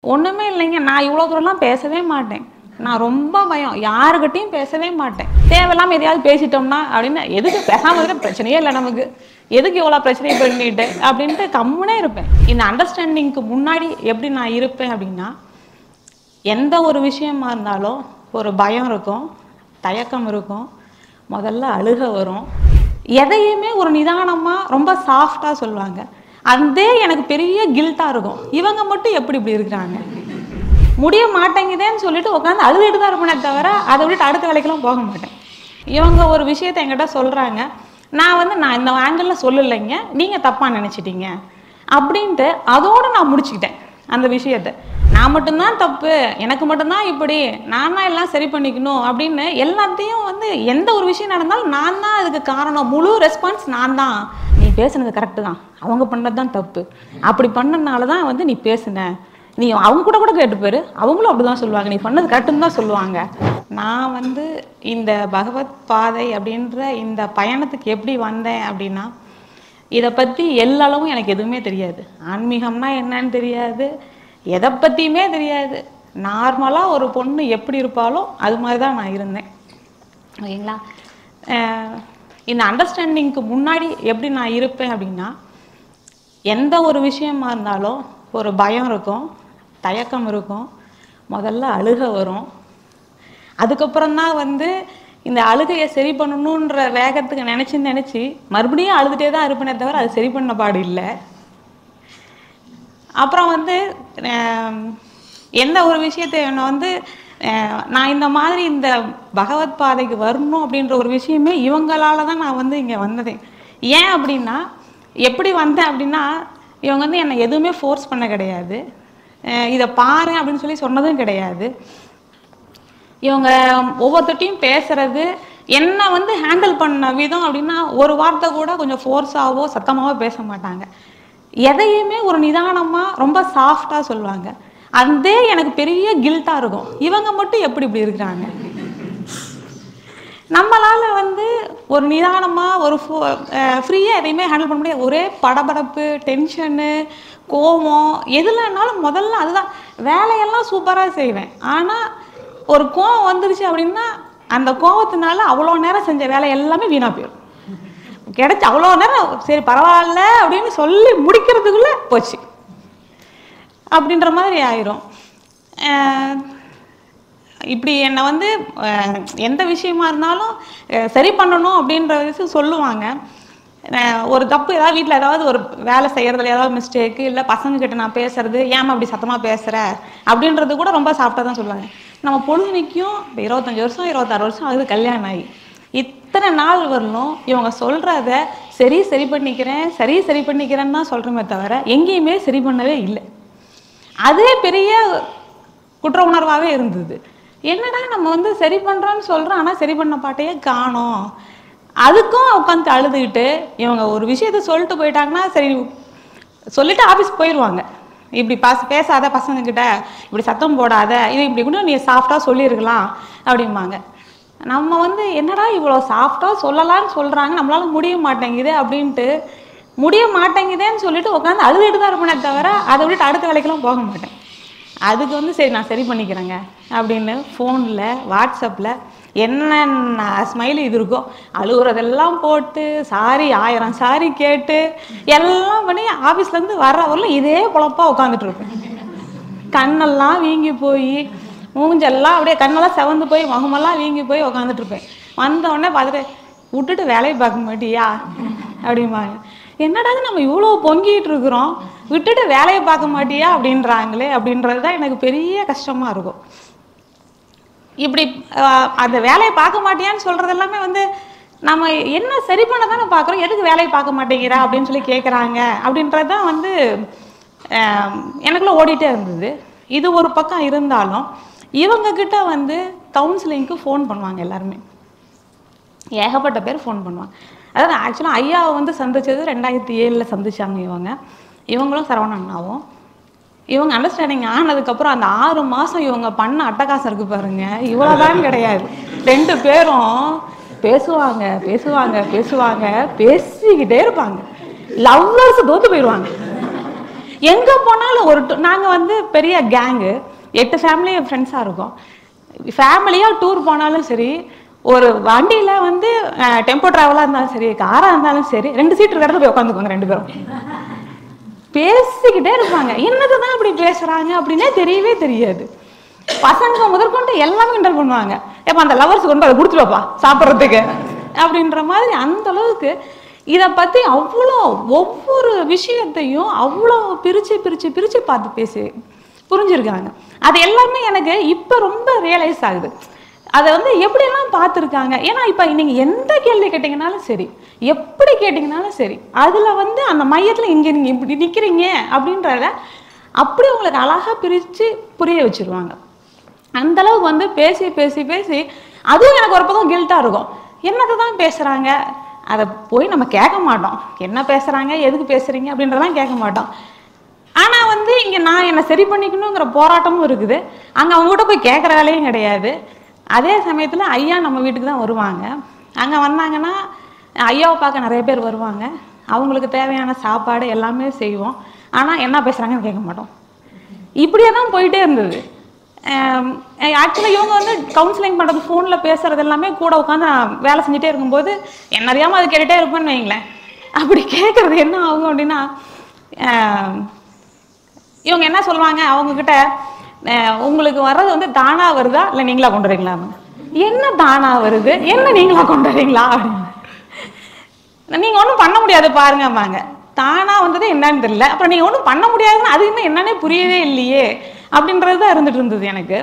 ஒன்றுமே இல்லைங்க நான் இவ்வளோ தூரம்லாம் பேசவே மாட்டேன் நான் ரொம்ப பயம் யாருக்கிட்டையும் பேசவே மாட்டேன் தேவையில்லாமல் எதையாவது பேசிட்டோம்னா அப்படின்னு எதுக்கு பேசாமல் இருக்கிற பிரச்சனையே இல்லை நமக்கு எதுக்கு இவ்வளோ பிரச்சனையை பண்ணிட்டு அப்படின்ட்டு கம்முனே இருப்பேன் இந்த அண்டர்ஸ்டாண்டிங்க்கு முன்னாடி எப்படி நான் இருப்பேன் அப்படின்னா எந்த ஒரு விஷயமா இருந்தாலும் ஒரு பயம் இருக்கும் தயக்கம் இருக்கும் முதல்ல அழுக வரும் எதையுமே ஒரு நிதானமாக ரொம்ப சாஃப்டாக சொல்லுவாங்க அதே எனக்கு பெரிய கில்ட்டாக இருக்கும் இவங்க மட்டும் எப்படி இப்படி இருக்கிறாங்க முடிய மாட்டேங்குதேன்னு சொல்லிட்டு உட்காந்து அழுதுட்டு தான் இருப்பேனே தவிர அதை விட்டுட்டு அடுத்த வேலைக்கெல்லாம் போக மாட்டேன் இவங்க ஒரு விஷயத்தை என்கிட்ட சொல்கிறாங்க நான் வந்து நான் இந்த ஆங்கிளில் சொல்லலைங்க நீங்கள் தப்பாக நினச்சிட்டீங்க அப்படின்ட்டு அதோடு நான் முடிச்சுக்கிட்டேன் அந்த விஷயத்தை நான் மட்டும்தான் தப்பு எனக்கு மட்டும்தான் இப்படி நான் தான் எல்லாம் சரி பண்ணிக்கணும் அப்படின்னு எல்லாத்தையும் வந்து எந்த ஒரு விஷயம் நடந்தாலும் நான் தான் அதுக்கு காரணம் முழு ரெஸ்பான்ஸ் நான் தான் நீ பேசுனது கரெக்டு தான் அவங்க பண்ணது தான் தப்பு அப்படி பண்ணனால தான் வந்து நீ பேசுன நீ அவங்க கூட கூட கேட்டு போயிரு அவங்களும் அப்படிதான் சொல்லுவாங்க நீ பண்ணது கரெக்டுன்னு தான் சொல்லுவாங்க நான் வந்து இந்த பகவத் பாதை அப்படின்ற இந்த பயணத்துக்கு எப்படி வந்தேன் அப்படின்னா இதை பற்றி எல்லளவும் எனக்கு எதுவுமே தெரியாது ஆன்மீகம்னா என்னன்னு தெரியாது எதை பற்றியுமே தெரியாது நார்மலாக ஒரு பொண்ணு எப்படி இருப்பாலோ அது மாதிரி தான் நான் இருந்தேன் ஓகேங்களா அஹ் இந்த அண்டர்ஸ்டாண்டிங்க்கு முன்னாடி எப்படி நான் இருப்பேன் அப்படின்னா எந்த ஒரு விஷயமா இருந்தாலும் ஒரு பயம் இருக்கும் தயக்கம் இருக்கும் முதல்ல அழுக வரும் அதுக்கப்புறம் தான் வந்து இந்த அழுகையை சரி பண்ணணுன்ற வேகத்துக்கு நினச்சி நினச்சி மறுபடியும் அழுதுகிட்டே தான் இருப்பேனே தவிர அது சரி பண்ண பாடு இல்லை அப்புறம் வந்து ஆம், எந்த ஒரு விஷயத்தை என்னை வந்து அஹ், நான் இந்த மாதிரி இந்த பகவத் பாதைக்கு வரணும் அப்படின்ற ஒரு விஷயமே இவங்களால தான் நான் வந்து இங்கே வந்ததே ஏன் அப்படின்னா எப்படி வந்தேன் அப்படின்னா இவங்க வந்து என்னை எதுவுமே ஃபோர்ஸ் பண்ண கிடையாது அஹ், இதை பாரு அப்படின்னு சொல்லி சொன்னதும் கிடையாது இவங்க ஒவ்வொருத்தட்டையும் பேசுறது என்ன வந்து ஹேண்டில் பண்ண விதம் அப்படின்னா ஒரு வார்த்தை கூட கொஞ்சம் ஃபோர்ஸாவோ சத்தமாவோ பேச மாட்டாங்க எதையுமே ஒரு நிதானமாக ரொம்ப சாஃப்டாக சொல்லுவாங்க அதே எனக்கு பெரிய கில்ட்டாக இருக்கும் இவங்க மட்டும் எப்படி இப்படி இருக்கிறாங்க நம்மளால வந்து ஒரு நிதானமாக ஒரு ஃப்ரீயாக எதையுமே ஹேண்டில் பண்ண முடியாது ஒரே படபடப்பு டென்ஷனு கோவம் எதுலனாலும் முதல்ல அதுதான் வேலையெல்லாம் சூப்பராக செய்வேன் ஆனால் ஒரு கோவம் வந்துருச்சு அப்படின்னா அந்த கோவத்தினால அவ்வளோ நேரம் செஞ்ச வேலை எல்லாமே வீணாக போயிடும் கிடைச்ச அவ்வளோ நேரம் சரி பரவாயில்ல அப்படின்னு சொல்லி முடிக்கிறதுக்குள்ளே போச்சு அப்படின்ற மாதிரி ஆயிரும் அஹ் இப்படி என்னை வந்து அஹ், எந்த விஷயமா இருந்தாலும் அஹ், சரி பண்ணணும் அப்படின்ற விஷயம் சொல்லுவாங்க அஹ், ஒரு தப்பு ஏதாவது வீட்டில் ஏதாவது ஒரு வேலை செய்கிறதுல ஏதாவது மிஸ்டேக்கு இல்லை பசங்க கிட்ட நான் பேசுறது ஏமா அப்படி சத்தமாக பேசுகிற அப்படின்றது கூட ரொம்ப சாப்பிட்டா தான் சொல்லுவாங்க நம்ம பொழுதுனிக்கும் இப்போ இருபத்தஞ்சி வருஷம் இருபத்தாறு வருஷம் ஆகுது கல்யாணம் ஆகி இத்தனை நாள் வரலும் இவங்க சொல்கிறத சரி சரி பண்ணிக்கிறேன் சரி சரி பண்ணிக்கிறேன்னு தான் சொல்கிறோமே தவிர எங்கேயுமே சரி பண்ணவே இல்லை அதே பெரிய குற்ற உணர்வாகவே இருந்தது என்னடா நம்ம வந்து சரி பண்ணுறோன்னு சொல்கிறோம் ஆனால் சரி பண்ண பாட்டையே காணோம் அதுக்கும் உட்காந்து அழுதுகிட்டு இவங்க ஒரு விஷயத்த சொல்லிட்டு போயிட்டாங்கன்னா சரி சொல்லிட்டு ஆஃபீஸ் போயிடுவாங்க இப்படி பாச பேசாத பசங்கக்கிட்ட இப்படி சத்தம் போடாத இது இப்படி கூட நீ சாஃப்டாக சொல்லியிருக்கலாம் அப்படிம்பாங்க நம்ம வந்து என்னடா இவ்வளோ சாஃப்டாக சொல்லலாம்னு சொல்கிறாங்க நம்மளால முடிய மாட்டேங்குது அப்படின்ட்டு முடிய மாட்டேங்குதேன்னு சொல்லிட்டு உட்காந்து அழுதுட்டு தான் இருப்பேனே தவிர அதை விட்டுட்டு அடுத்த வேலைக்கெல்லாம் போக மாட்டேன் அதுக்கு வந்து சரி நான் சரி பண்ணிக்கிறேங்க அப்படின்னு ஃபோனில் வாட்ஸ்அப்பில் என்னென்ன ஸ்மைல் இது இருக்கோ அழுகுறதெல்லாம் போட்டு சாரி ஆயிரம் சாரி கேட்டு எல்லாம் பண்ணி ஆஃபீஸ்லேருந்து வர்ற வரல இதே பொழப்பா உட்காந்துட்டு இருப்பேன் கண்ணெல்லாம் வீங்கி போய் மூஞ்செல்லாம் அப்படியே கண்ணெல்லாம் செவந்து போய் முகமெல்லாம் வீங்கி போய் உட்காந்துட்டு இருப்பேன் வந்த உடனே பார்த்துட்டு விட்டுட்டு வேலையை பார்க்க மாட்டியா அப்படிம்பாங்க என்னடா இது நம்ம இவ்வளோ பொங்கிட்டு இருக்கிறோம் விட்டுட்டு வேலையை பார்க்க மாட்டியா அப்படின்றாங்களே அப்படின்றது தான் எனக்கு பெரிய கஷ்டமாக இருக்கும் இப்படி அஹ், அந்த வேலையை பார்க்க மாட்டியான்னு சொல்கிறது எல்லாமே வந்து நம்ம என்ன சரி பண்ண தானே பார்க்குறோம் எதுக்கு வேலையை பார்க்க மாட்டேங்கிற அப்படின்னு சொல்லி கேட்குறாங்க அப்படின்றது தான் வந்து அஹ், எனக்குள்ள ஓடிட்டே இருந்தது இது ஒரு பக்கம் இருந்தாலும் இவங்க கிட்ட வந்து கவுன்சிலிங்க்கு ஃபோன் பண்ணுவாங்க எல்லாருமே ஏகப்பட்ட பேர் ஃபோன் பண்ணுவாங்க அதாவது ஆக்சுவலாக ஐயாவை வந்து சந்திச்சது ரெண்டாயிரத்தி ஏழில் சந்திச்சாங்க இவங்க இவங்களும் சரவண அண்ணாவும் இவங்க அண்டர்ஸ்டாண்டிங் ஆனதுக்கப்புறம் அந்த ஆறு மாதம் இவங்க பண்ண அட்டகாசம் இருக்கு பாருங்க இவ்வளோதான் கிடையாது ரெண்டு பேரும் பேசுவாங்க பேசுவாங்க பேசுவாங்க பேசிக்கிட்டே இருப்பாங்க லவ்வர்ஸ் தோத்து போயிடுவாங்க எங்கே போனாலும் ஒரு நாங்கள் வந்து பெரிய கேங்கு எட்டு ஃபேமிலி ஃப்ரெண்ட்ஸாக இருக்கோம் ஃபேமிலியாக டூர் போனாலும் சரி ஒரு வண்டியில் வந்து டெம்போ ட்ராவலாக இருந்தாலும் சரி காராக இருந்தாலும் சரி ரெண்டு சீட் இருக்கிற இடத்துல போய் உட்காந்துக்குவாங்க ரெண்டு பேரும் பேசிக்கிட்டே இருப்பாங்க என்னதுதான் அப்படி பேசுறாங்க அப்படின்னே தெரியவே தெரியாது பசங்க முதற்கொண்டு எல்லாமே கிண்டல் பண்ணுவாங்க ஏப்பா அந்த லவர்ஸ் கொண்டு அதை கொடுத்துருவாப்பா சாப்பிட்றதுக்கு அப்படின்ற மாதிரி அந்த அளவுக்கு இதை பத்தி அவ்வளோ ஒவ்வொரு விஷயத்தையும் அவ்வளோ பிரிச்சு பிரிச்சு பிரிச்சு பார்த்து பேசி புரிஞ்சிருக்காங்க அது எல்லாமே எனக்கு இப்போ ரொம்ப ரியலைஸ் ஆகுது அதை வந்து எப்படியெல்லாம் பார்த்துருக்காங்க ஏன்னா இப்போ நீங்கள் எந்த கேள்வி கேட்டிங்கனாலும் சரி எப்படி கேட்டிங்கனாலும் சரி அதில் வந்து அந்த மையத்தில் இங்கே நீங்கள் இப்படி நிற்கிறீங்க அப்படின்றத அப்படி உங்களுக்கு அழகாக பிரித்து புரிய வச்சிருவாங்க அந்த அளவுக்கு வந்து பேசி பேசி பேசி அதுவும் எனக்கு ஒரு பக்கம் கில்ட்டாக இருக்கும் என்னத்தை தான் பேசுகிறாங்க அதை போய் நம்ம கேட்க மாட்டோம் என்ன பேசுகிறாங்க எதுக்கு பேசுகிறீங்க அப்படின்றதெல்லாம் கேட்க மாட்டோம் ஆனால் வந்து இங்கே நான் என்னை சரி பண்ணிக்கணுங்கிற போராட்டமும் இருக்குது அங்கே அவங்ககிட்ட போய் கேட்குற வேலையும் கிடையாது அதே சமயத்தில் ஐயா நம்ம வீட்டுக்கு தான் வருவாங்க அங்கே வந்தாங்கன்னா ஐயாவை பார்க்க நிறைய பேர் வருவாங்க அவங்களுக்கு தேவையான சாப்பாடு எல்லாமே செய்வோம் ஆனால் என்ன பேசுகிறாங்கன்னு கேட்க மாட்டோம் இப்படியே தான் போயிட்டே இருந்தது ஆக்சுவலாக இவங்க வந்து கவுன்சிலிங் பண்ணுறது ஃபோனில் பேசுறது எல்லாமே கூட உட்காந்து நான் வேலை செஞ்சுட்டே இருக்கும்போது என்ன அறியாமல் அது கேட்டுகிட்டே இருப்பேன்னு வைங்களேன் அப்படி கேட்குறது என்ன ஆகும் அப்படின்னா ஆம், இவங்க என்ன சொல்லுவாங்க அவங்கக்கிட்ட உங்களுக்கு வர்றது வந்து தானா வருதா இல்லை நீங்களா கொண்டு வரீங்களான்னு என்ன தானா வருது என்ன நீங்களா கொண்டு வரீங்களா அப்படின்னு நீங்க ஒன்றும் பண்ண முடியாது பாருங்கம்பாங்க தானா வந்தது என்னன்னு தெரியல அப்புறம் நீங்க ஒன்றும் பண்ண முடியாதுன்னு அது இன்னும் என்னன்னே புரியவே இல்லையே அப்படின்றது தான் இருந்துட்டு இருந்தது எனக்கு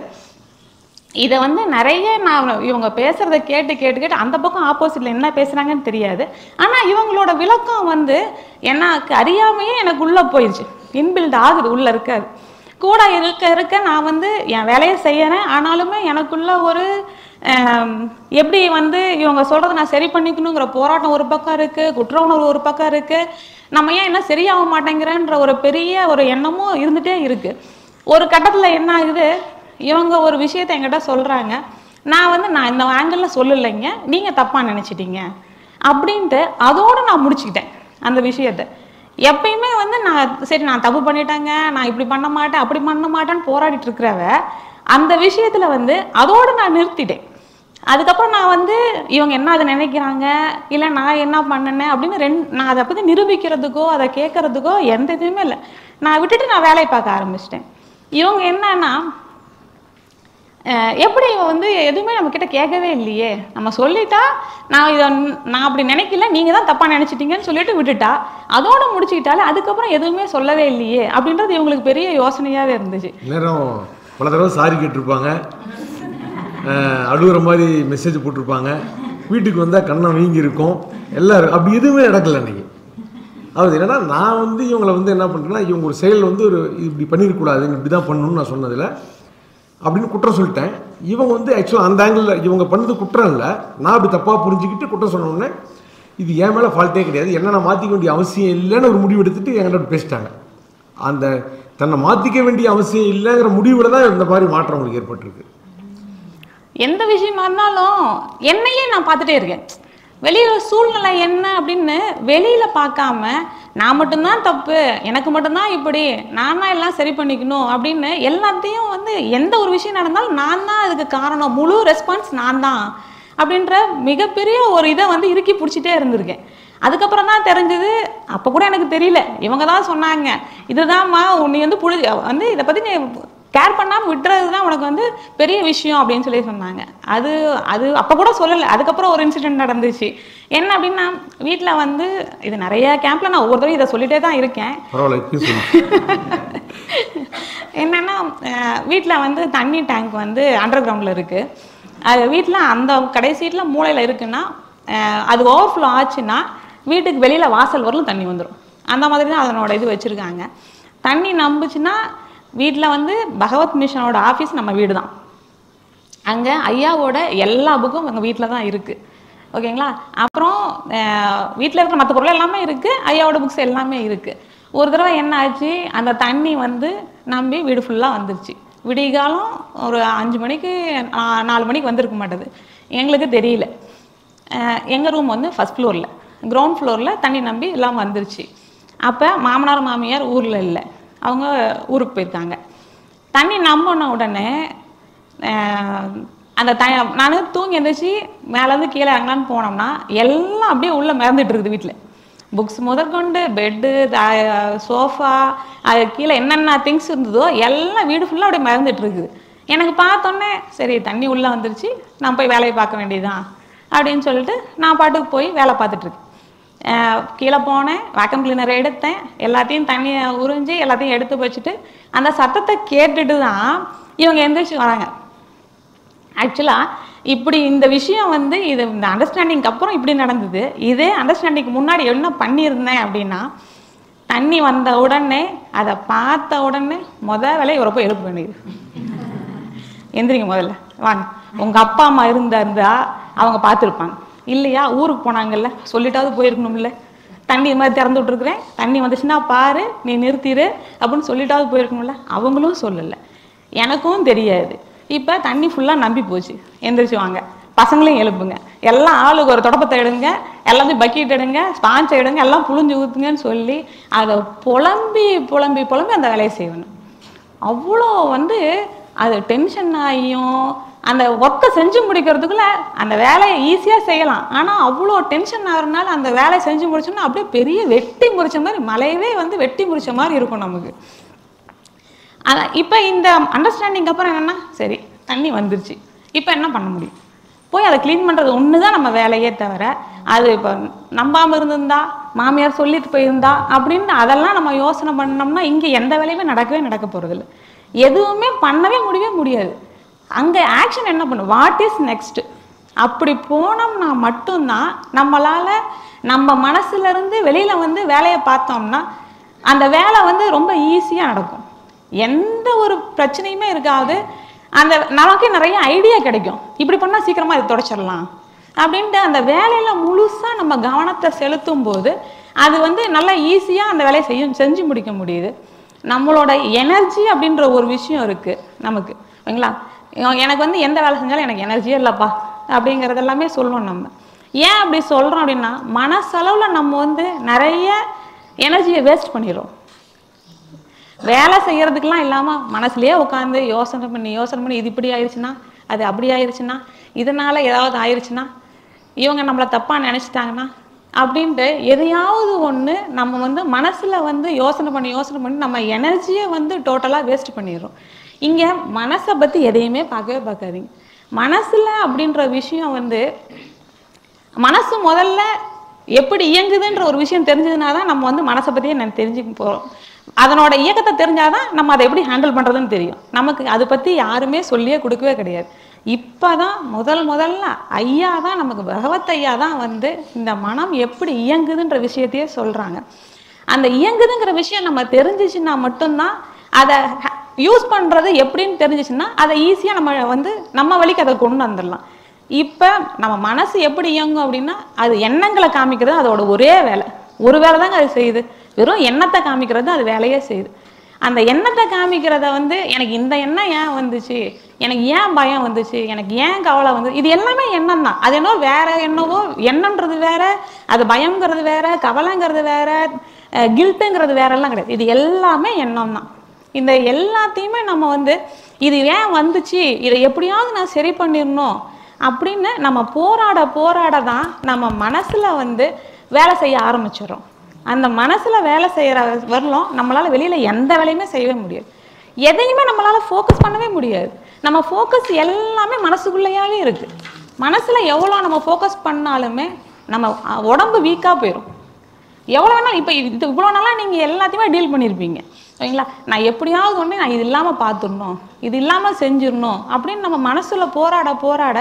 இதை வந்து நிறைய நான் இவங்க பேசுறத கேட்டு கேட்டு கேட்டு அந்த பக்கம் ஆப்போசிட்ல என்ன பேசுறாங்கன்னு தெரியாது ஆனா இவங்களோட விளக்கம் வந்து எனக்கு அறியாமையே எனக்கு உள்ள போயிடுச்சு இன்பில்ட் ஆகுது உள்ள இருக்காது கூட இருக்க இருக்க நான் வந்து என் வேலையை செய்யறேன் ஆனாலுமே எனக்குள்ள ஒரு ஆம், எப்படி வந்து இவங்க சொல்றதை நான் சரி பண்ணிக்கணுங்கிற போராட்டம் ஒரு பக்கம் இருக்கு குற்ற உணர்வு ஒரு பக்கம் இருக்கு நம்ம ஏன் என்ன சரியாக மாட்டேங்கிறேன்ற ஒரு பெரிய ஒரு எண்ணமும் இருந்துட்டே இருக்கு ஒரு கட்டத்துல என்ன ஆகுது இவங்க ஒரு விஷயத்தை என்கிட்ட சொல்றாங்க நான் வந்து நான் இந்த ஆங்கிளில் சொல்லலைங்க நீங்க தப்பா நினைச்சிட்டீங்க அப்படின்ட்டு அதோட நான் முடிச்சுக்கிட்டேன் அந்த விஷயத்தை எப்பயுமே வந்து நான் சரி நான் தப்பு பண்ணிட்டேங்க நான் இப்படி பண்ண மாட்டேன் அப்படி பண்ண மாட்டேன்னு போராடிட்டு இருக்கிறவ அந்த விஷயத்துல வந்து அதோட நான் நிறுத்திட்டேன் அதுக்கப்புறம் நான் வந்து இவங்க என்ன அதை நினைக்கிறாங்க இல்லை நான் என்ன பண்ணினேன் அப்படின்னு ரெண்டு நான் அதை பற்றி நிரூபிக்கிறதுக்கோ அதை கேட்கறதுக்கோ எந்த இதுவுமே இல்லை நான் விட்டுட்டு நான் வேலையை பார்க்க ஆரம்பிச்சிட்டேன் இவங்க என்னன்னா அஹ் எப்படி இவ வந்து எதுவுமே நம்ம கிட்ட கேட்கவே இல்லையே நம்ம சொல்லிட்டா நான் இதை நான் அப்படி நினைக்கல நீங்க தான் தப்பா நினைச்சிட்டீங்கன்னு சொல்லிட்டு விட்டுட்டா அதோட முடிச்சுக்கிட்டாலே அதுக்கப்புறம் எதுவுமே சொல்லவே இல்லையே அப்படின்றது இவங்களுக்கு பெரிய யோசனையாவே இருந்துச்சு நேரம் பல தடவை சாரி கேட்டிருப்பாங்க அஹ் அழுகுற மாதிரி மெசேஜ் போட்டிருப்பாங்க வீட்டுக்கு வந்தால் கண்ணம் வீங்கி இருக்கும் எல்லாரும் அப்படி எதுவுமே நடக்கல அன்னைக்கு அதாவது என்னன்னா நான் வந்து இவங்களை வந்து என்ன பண்ணுறேன்னா இவங்க ஒரு செயல் வந்து ஒரு இப்படி பண்ணிடக்கூடாது இப்படி தான் பண்ணணும்னு நான் சொன்னதில் அப்படின்னு குற்றம் சொல்லிட்டேன் இவங்க வந்து ஆக்சுவலாக அந்த ஆங்கிளில் இவங்க பண்ணது குற்றம் இல்லை நான் அப்படி தப்பாக புரிஞ்சுக்கிட்டு குற்றம் சொன்ன உடனே இது என் மேலே ஃபால்ட்டே கிடையாது என்ன நான் மாற்றிக்க வேண்டிய அவசியம் இல்லைன்னு ஒரு முடிவு எடுத்துட்டு என்கிட்ட பேசிட்டாங்க அந்த தன்னை மாற்றிக்க வேண்டிய அவசியம் இல்லைங்கிற முடிவில் தான் இந்த மாதிரி மாற்றம் உங்களுக்கு ஏற்பட்டிருக்கு எந்த விஷயமா இருந்தாலும் என்னையே நான் பார்த்துட்டே இருக்கேன் வெளியில சூழ்நிலை என்ன அப்படின்னு வெளியில பார்க்காம நான் மட்டும்தான் தப்பு எனக்கு மட்டும்தான் இப்படி நான் தான் எல்லாம் சரி பண்ணிக்கணும் அப்படின்னு எல்லாத்தையும் வந்து எந்த ஒரு விஷயம் நடந்தாலும் நான் தான் அதுக்கு காரணம் முழு ரெஸ்பான்ஸ் நான் தான் அப்படின்ற மிகப்பெரிய ஒரு இதை வந்து இறுக்கி பிடிச்சிட்டே இருந்திருக்கேன் அதுக்கப்புறம் தான் தெரிஞ்சது அப்போ கூட எனக்கு தெரியல இவங்க தான் சொன்னாங்க இதுதான்மா நீ வந்து புடி வந்து இதை பற்றி நீ கேர் பண்ணாமல் விட்டுறது தான் உனக்கு வந்து பெரிய விஷயம் அப்படின்னு சொல்லி சொன்னாங்க அது அது அப்போ கூட சொல்லலை அதுக்கப்புறம் ஒரு இன்சிடென்ட் நடந்துச்சு என்ன அப்படின்னா வீட்டில் வந்து இது நிறைய கேம்ப்ல நான் ஒவ்வொரு தடவை இதை சொல்லிட்டே தான் இருக்கேன் பரவாயில்ல இப்பயும் சொல்லு என்னன்னா வீட்டில் வந்து தண்ணி டேங்க் வந்து அண்டர் கிரவுண்டில் இருக்குது அது வீட்டில் அந்த கடைசீட்டில் மூலையில் இருக்குன்னா அஹ், அது ஓவர்ஃப்ளோ ஆச்சுன்னா வீட்டுக்கு வெளியில் வாசல் வரலும் தண்ணி வந்துடும் அந்த மாதிரி தான் அதனோட இது வச்சுருக்காங்க தண்ணி நம்புச்சுன்னா வீட்டில் வந்து பகவத் மிஷனோட ஆஃபீஸ் நம்ம வீடு தான் அங்கே ஐயாவோட எல்லா புக்கும் எங்கள் வீட்டில் தான் இருக்குது ஓகேங்களா அப்புறம் வீட்டில் இருக்கிற மற்ற பொருள் எல்லாமே இருக்குது ஐயாவோட புக்ஸ் எல்லாமே இருக்குது ஒரு தடவை என்ன ஆச்சு அந்த தண்ணி வந்து நம்பி வீடு ஃபுல்லாக வந்துருச்சு விடிகாலம் ஒரு அஞ்சு மணிக்கு நா- நாலு மணிக்கு வந்திருக்க மாட்டேது எங்களுக்கு தெரியல எங்கள் ரூம் வந்து ஃபஸ்ட் ஃப்ளோரில் கிரவுண்ட் ஃப்ளோரில் தண்ணி நம்பி எல்லாம் வந்துருச்சு அப்போ மாமனார் மாமியார் ஊரில் இல்லை அவங்க ஊருக்கு போயிருக்காங்க தண்ணி நம்பின உடனே ஆஹ், அந்த த நான் தூங்கி எந்திரிச்சு மேலேருந்து கீழே இறங்கலான்னு போனோம்னா எல்லாம் அப்படியே உள்ளே மிதந்துட்டு இருக்குது வீட்டில் புக்ஸ் முதற்கொண்டு பெட்டு சோஃபா அது கீழே என்னென்ன திங்ஸ் இருந்ததோ எல்லாம் வீடு ஃபுல்லாக அப்படியே மிதந்துட்டு இருக்குது எனக்கு பார்த்தோன்னே சரி தண்ணி உள்ளே வந்துருச்சு நான் போய் வேலையை பார்க்க வேண்டியதுதான் அப்படின்னு சொல்லிட்டு நான் பாட்டுக்கு போய் வேலை பார்த்துட்டு இருக்கேன் அஹ் கீழே போனேன் வேக்கம் கிளீனர் எடுத்தேன் எல்லாத்தையும் தண்ணியை உறிஞ்சி எல்லாத்தையும் எடுத்து வச்சுட்டு அந்த சத்தத்தை கேட்டுட்டு தான் இவங்க எந்திரிச்சு வராங்க ஆக்சுவலாக இப்படி இந்த விஷயம் வந்து இது இந்த அண்டர்ஸ்டாண்டிங்க்கு அப்புறம் இப்படி நடந்தது இதே அண்டர்ஸ்டாண்டிங்க்கு முன்னாடி என்ன பண்ணியிருந்தேன் அப்படின்னா தண்ணி வந்த உடனே அதை பார்த்த உடனே முத வேலையை இவரை போய் எழுப்ப வேண்டியது எந்திரிங்க முதல்ல வாங்க உங்க அப்பா அம்மா இருந்தா இருந்தா அவங்க பார்த்துருப்பாங்க இல்லையா ஊருக்கு போனாங்கல்ல சொல்லிட்டாவது போயிருக்கணும்ல தண்ணி இது மாதிரி திறந்து விட்டுருக்குறேன் தண்ணி வந்துச்சுன்னா பாரு நீ நிறுத்திடு அப்படின்னு சொல்லிட்டாவது போயிருக்கணும்ல அவங்களும் சொல்லலை எனக்கும் தெரியாது இப்போ தண்ணி ஃபுல்லாக நம்பி போச்சு எந்திரிச்சு வாங்க பசங்களையும் எழுப்புங்க எல்லாம் ஆளுக்கு ஒரு தொடப்பத்தை எடுங்க எல்லாத்தையும் பக்கெட் எடுங்க ஸ்பான்ச் எடுங்க எல்லாம் புழிஞ்சு ஊற்றுங்கன்னு சொல்லி அதை புலம்பி புலம்பி புலம்பி அந்த வேலையை செய்யணும் அவ்வளோ வந்து அது டென்ஷன் ஆகியும் அந்த ஒர்க்கை செஞ்சு முடிக்கிறதுக்குள்ள அந்த வேலையை ஈஸியாக செய்யலாம் ஆனால் அவ்வளோ டென்ஷன் ஆகிறனால அந்த வேலையை செஞ்சு முடிச்சோம்னா அப்படியே பெரிய வெட்டி முறிச்ச மாதிரி மலையவே வந்து வெட்டி முறிச்ச மாதிரி இருக்கும் நமக்கு அதான் இப்போ இந்த அண்டர்ஸ்டாண்டிங் அப்புறம் என்னன்னா சரி தண்ணி வந்துருச்சு இப்போ என்ன பண்ண முடியும் போய் அதை க்ளீன் பண்ணுறது ஒன்று தான் நம்ம வேலையே தவிர அது இப்போ நம்பாமல் இருந்திருந்தா மாமியார் சொல்லிட்டு போயிருந்தா அப்படின்னு அதெல்லாம் நம்ம யோசனை பண்ணோம்னா இங்கே எந்த வேலையுமே நடக்கவே நடக்க போகிறதில்ல எதுவுமே பண்ணவே முடியவே முடியாது அங்கே ஆக்ஷன் என்ன பண்ணும் வாட் இஸ் நெக்ஸ்ட் அப்படி போனோம்னா மட்டும்தான் நம்மளால நம்ம மனசுல இருந்து வெளியில வந்து வேலையை பார்த்தோம்னா அந்த வேலை வந்து ரொம்ப ஈஸியாக நடக்கும் எந்த ஒரு பிரச்சனையுமே இருக்காது அந்த நமக்கு நிறைய ஐடியா கிடைக்கும் இப்படி பண்ணால் சீக்கிரமாக இதை தொடச்சிடலாம் அப்படின்ட்டு அந்த வேலையில முழுசா நம்ம கவனத்தை செலுத்தும் போது அது வந்து நல்லா ஈஸியாக அந்த வேலையை செய்யும் செஞ்சு முடிக்க முடியுது நம்மளோட எனர்ஜி அப்படின்ற ஒரு விஷயம் இருக்கு நமக்கு ஓகேங்களா எ- எனக்கு வந்து எந்த வேலை செஞ்சாலும் எனக்கு எனர்ஜியே இல்லைப்பா அப்படிங்கிறது எல்லாமே சொல்லுவோம் நம்ம ஏன் அப்படி சொல்றோம் அப்படின்னா மனசளவுல நம்ம வந்து நிறைய எனர்ஜியை வேஸ்ட் பண்ணிடுறோம் வேலை செய்யறதுக்கெல்லாம் இல்லாம மனசுலயே உட்காந்து யோசனை பண்ணி யோசனை பண்ணி இது இப்படி ஆயிடுச்சுன்னா அது அப்படி ஆயிடுச்சுன்னா இதனால ஏதாவது ஆயிடுச்சுன்னா இவங்க நம்மளை தப்பா நினைச்சிட்டாங்கன்னா அப்படின்ட்டு எதையாவது ஒண்ணு நம்ம வந்து மனசுல வந்து யோசனை பண்ணி யோசனை பண்ணி நம்ம எனர்ஜியை வந்து டோட்டலா வேஸ்ட் பண்ணிடுறோம் இங்க மனசை பத்தி எதையுமே பார்க்கவே பார்க்காதீங்க மனசுல அப்படின்ற விஷயம் வந்து மனசு முதல்ல எப்படி இயங்குதுன்ற ஒரு விஷயம் தெரிஞ்சதுனா தான் நம்ம வந்து மனசை பற்றியே நான் தெரிஞ்சுக்க போகிறோம் அதனோட இயக்கத்தை தெரிஞ்சாதான் நம்ம அதை எப்படி ஹேண்டில் பண்ணுறதுன்னு தெரியும் நமக்கு அதை பற்றி யாருமே சொல்லியே கொடுக்கவே கிடையாது இப்போ தான் முதல் முதல்ல ஐயா தான் நமக்கு பகவத் ஐயா தான் வந்து இந்த மனம் எப்படி இயங்குதுன்ற விஷயத்தையே சொல்கிறாங்க அந்த இயங்குதுங்கிற விஷயம் நம்ம தெரிஞ்சிச்சுன்னா மட்டும்தான் அதை யூஸ் பண்ணுறது எப்படின்னு தெரிஞ்சிச்சுன்னா அதை ஈஸியாக நம்ம வந்து நம்ம வழிக்கு அதை கொண்டு வந்துடலாம் இப்போ நம்ம மனசு எப்படி இயங்கும் அப்படின்னா அது எண்ணங்களை காமிக்கிறது அதோட ஒரே வேலை ஒரு வேலை தாங்க அது செய்யுது வெறும் எண்ணத்தை காமிக்கிறது அது வேலையே செய்யுது அந்த எண்ணத்தை காமிக்கிறத வந்து எனக்கு இந்த எண்ணம் ஏன் வந்துச்சு எனக்கு ஏன் பயம் வந்துச்சு எனக்கு ஏன் கவலை வந்து இது எல்லாமே எண்ணம் தான் அது என்னவோ வேற என்னவோ எண்ணம்ன்றது வேற அது பயம்ங்கிறது வேற கவலைங்கிறது வேற கில்ட்டுங்கிறது வேற எல்லாம் கிடையாது இது எல்லாமே எண்ணம் தான் இந்த எல்லாத்தையுமே நம்ம வந்து இது ஏன் வந்துச்சு இதை எப்படியாவது நான் சரி பண்ணிடணும் அப்படின்னு நம்ம போராட போராட தான் நம்ம மனசுல வந்து வேலை செய்ய ஆரம்பிச்சிடுறோம் அந்த மனசுல வேலை செய்யற வரலும் நம்மளால வெளியில எந்த வேலையுமே செய்யவே முடியாது எதையுமே நம்மளால ஃபோக்கஸ் பண்ணவே முடியாது நம்ம ஃபோக்கஸ் எல்லாமே மனசுக்குள்ளேயாவே இருக்கு மனசுல எவ்வளோ நம்ம ஃபோக்கஸ் பண்ணாலுமே நம்ம அஹ், உடம்பு வீக்கா போயிடும் எவ்வளோ வேணாலும் இப்போ இது இவ்வளோ நாளாக நீங்கள் எல்லாத்தையுமே டீல் பண்ணியிருப்பீங்க சரிங்களா நான் எப்படியாவது ஒன்று நான் இது இல்லாமல் பார்த்துடணும் இது இல்லாமல் செஞ்சிடணும் அப்படின்னு நம்ம மனசுல போராட போராட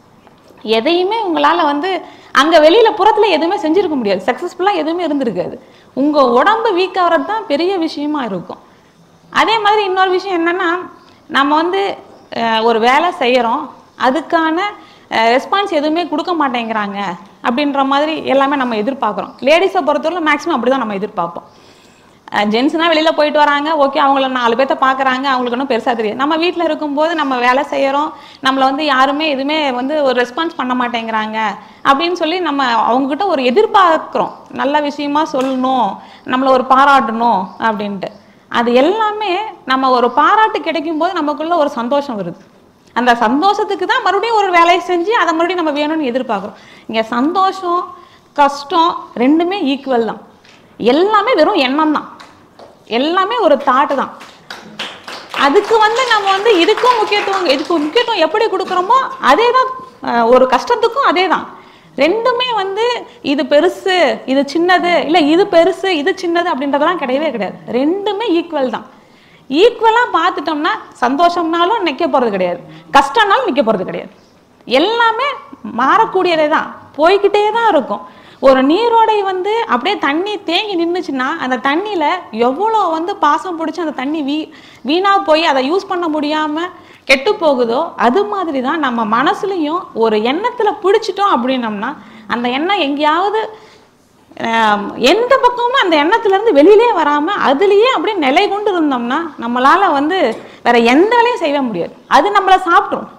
எதையுமே உங்களால் வந்து அங்கே வெளியில் புறத்தில் எதுவுமே செஞ்சிருக்க முடியாது சக்ஸஸ்ஃபுல்லாக எதுவுமே இருந்திருக்காது உங்கள் உடம்பு வீக் ஆகிறது தான் பெரிய விஷயமா இருக்கும் அதே மாதிரி இன்னொரு விஷயம் என்னன்னா நம்ம வந்து அஹ், ஒரு வேலை செய்கிறோம் அதுக்கான ரெஸ்பான்ஸ் எதுவுமே கொடுக்க மாட்டேங்கிறாங்க அப்படின்ற மாதிரி எல்லாமே நம்ம எதிர்பார்க்குறோம் லேடிஸை பொறுத்தவரை மேக்ஸிமம் அப்படி தான் நம்ம எதிர்பார்ப்போம் ஜென்ஸ்னால் வெளியில் போயிட்டு வராங்க ஓகே அவங்கள நாலு பேர்த்த பார்க்குறாங்க அவங்களுக்கு ஒன்றும் பெருசாக தெரியாது நம்ம வீட்டில் இருக்கும்போது நம்ம வேலை செய்கிறோம் நம்மளை வந்து யாருமே எதுவுமே வந்து ஒரு ரெஸ்பான்ஸ் பண்ண மாட்டேங்கிறாங்க அப்படின்னு சொல்லி நம்ம அவங்கக்கிட்ட ஒரு எதிர்பார்க்குறோம் நல்ல விஷயமா சொல்லணும் நம்மளை ஒரு பாராட்டணும் அப்படின்ட்டு அது எல்லாமே நம்ம ஒரு பாராட்டு கிடைக்கும் போது நமக்குள்ள ஒரு சந்தோஷம் வருது அந்த சந்தோஷத்துக்கு தான் மறுபடியும் ஒரு வேலையை செஞ்சு அதை மறுபடியும் நம்ம வேணும்னு எதிர்பார்க்குறோம் இங்கே சந்தோஷம் கஷ்டம் ரெண்டுமே ஈக்குவல் தான் எல்லாமே வெறும் எண்ணம் தான் எல்லாமே ஒரு தாட்டு தான் அதுக்கு வந்து நம்ம வந்து இதுக்கும் முக்கியத்துவம் இதுக்கு முக்கியத்துவம் எப்படி கொடுக்குறோமோ அதே தான் அஹ், ஒரு கஷ்டத்துக்கும் அதே தான் ரெண்டுமே வந்து இது பெருசு இது சின்னது இல்லை இது பெருசு இது சின்னது அப்படின்றதெல்லாம் கிடையவே கிடையாது ரெண்டுமே ஈக்குவல் தான் ஈக்குவலாக பார்த்துட்டோம்னா சந்தோஷம்னாலும் நிற்க போகிறது கிடையாது கஷ்டம்னாலும் நிற்க போகிறது கிடையாது எல்லாமே மாறக்கூடியதே தான் போய்கிட்டே தான் இருக்கும் ஒரு நீரோடை வந்து அப்படியே தண்ணி தேங்கி நின்றுச்சுன்னா அந்த தண்ணியில் எவ்வளோ வந்து பாசம் பிடிச்சி அந்த தண்ணி வீ வீணாக போய் அதை யூஸ் பண்ண முடியாமல் கெட்டு போகுதோ அது மாதிரி தான் நம்ம மனசுலையும் ஒரு எண்ணத்தில் பிடிச்சிட்டோம் அப்படின்னம்னா அந்த எண்ணம் எங்கேயாவது ஆம், எந்த பக்கமும் அந்த எண்ணத்துலேருந்து வெளியிலே வராமல் அதுலேயே அப்படியே நிலை கொண்டு இருந்தோம்னா நம்மளால் வந்து வேற எந்த வேலையும் செய்ய முடியாது அது நம்மளை சாப்பிட்ரும்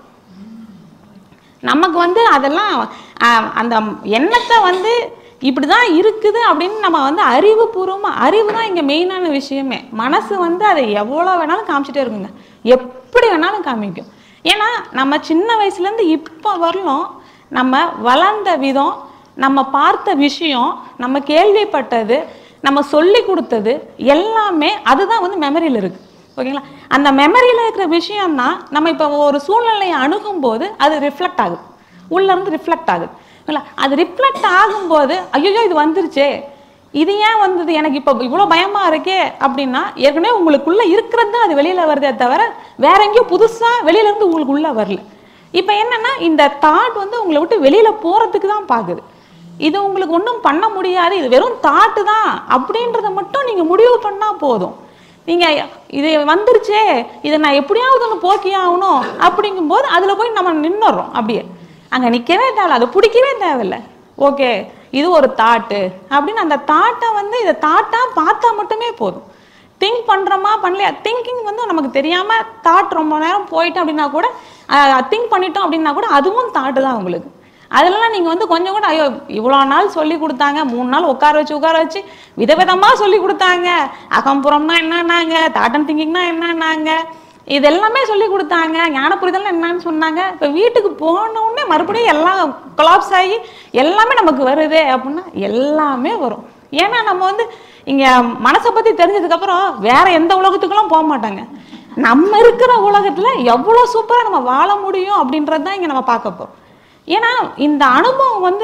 நமக்கு வந்து அதெல்லாம் ஆஹ், அந்த எண்ணத்தை வந்து இப்படி தான் இருக்குது அப்படின்னு நம்ம வந்து அறிவுபூர்வமாக அறிவு தான் இங்கே மெயினான விஷயமே மனசு வந்து அதை எவ்வளோ வேணாலும் காமிச்சிட்டே இருக்குங்க எப்படி வேணாலும் காமிக்கும் ஏன்னா நம்ம சின்ன வயசுலேருந்து இப்போ வரலும் நம்ம வளர்ந்த விதம் நம்ம பார்த்த விஷயம் நம்ம கேள்விப்பட்டது நம்ம சொல்லி கொடுத்தது எல்லாமே அதுதான் வந்து மெமரியில் இருக்குது ஓகேங்களா அந்த மெமரியில் இருக்கிற விஷயம்தான் நம்ம இப்போ ஒரு சூழ்நிலையை அணுகும்போது அது ரிஃப்ளெக்ட் ஆகுது உள்ளேருந்து ரிஃப்ளெக்ட் ஆகுது இல்லை அது ரிஃப்ளெக்ட் ஆகும்போது ஐயோ இது வந்துருச்சே இது ஏன் வந்தது எனக்கு இப்போ இவ்வளோ பயமாக இருக்கே அப்படின்னா ஏற்கனவே உங்களுக்குள்ளே இருக்கிறது தான் அது வெளியில் வருதே தவிர வேற எங்கேயும் புதுசாக வெளியிலேருந்து உங்களுக்கு உள்ளே வரல இப்போ என்னன்னா இந்த தாட் வந்து உங்களை விட்டு வெளியில் போகிறதுக்கு தான் பார்க்குது இது உங்களுக்கு ஒன்றும் பண்ண முடியாது இது வெறும் தாட்டு தான் அப்படின்றத மட்டும் நீங்கள் முடிவு பண்ணால் போதும் நீங்கள் இது வந்துருச்சே இதை நான் எப்படியாவது ஒன்று போக்கி ஆகணும் அப்படிங்கும்போது அதில் போய் நம்ம நின்னுடுறோம் அப்படியே அங்கே நிற்கவே தேவையில்ல அதை பிடிக்கவே தேவையில்ல ஓகே இது ஒரு தாட்டு அப்படின்னு அந்த தாட்டை வந்து இதை தாட்டாக பார்த்தா மட்டுமே போதும் திங்க் பண்ணுறோமா பண்ணலையா திங்கிங் வந்து நமக்கு தெரியாமல் தாட் ரொம்ப நேரம் போயிட்டோம் அப்படின்னா கூட திங்க் பண்ணிட்டோம் அப்படின்னா கூட அதுவும் தாட்டு தான் உங்களுக்கு அதெல்லாம் நீங்கள் வந்து கொஞ்சம் கூட ஐயோ இவ்வளோ நாள் சொல்லி கொடுத்தாங்க மூணு நாள் உட்கார வச்சு உட்கார வச்சு விதவிதமாக சொல்லி கொடுத்தாங்க அகம்புறம்னா என்னன்னாங்க தாட்டம் திங்கிங்னா என்னன்னாங்க இது எல்லாமே சொல்லி கொடுத்தாங்க ஞான புரிதல் என்னன்னு சொன்னாங்க இப்போ வீட்டுக்கு போன உடனே மறுபடியும் எல்லாம் கொலாப்ஸ் ஆகி எல்லாமே நமக்கு வருதே அப்படின்னா எல்லாமே வரும் ஏன்னா நம்ம வந்து இங்கே மனசை பற்றி தெரிஞ்சதுக்கப்புறம் வேற எந்த உலகத்துக்கெல்லாம் போக மாட்டாங்க நம்ம இருக்கிற உலகத்தில் எவ்வளோ சூப்பராக நம்ம வாழ முடியும் அப்படின்றது தான் இங்கே நம்ம பார்க்க போகிறோம் ஏன்னா இந்த அனுபவம் வந்து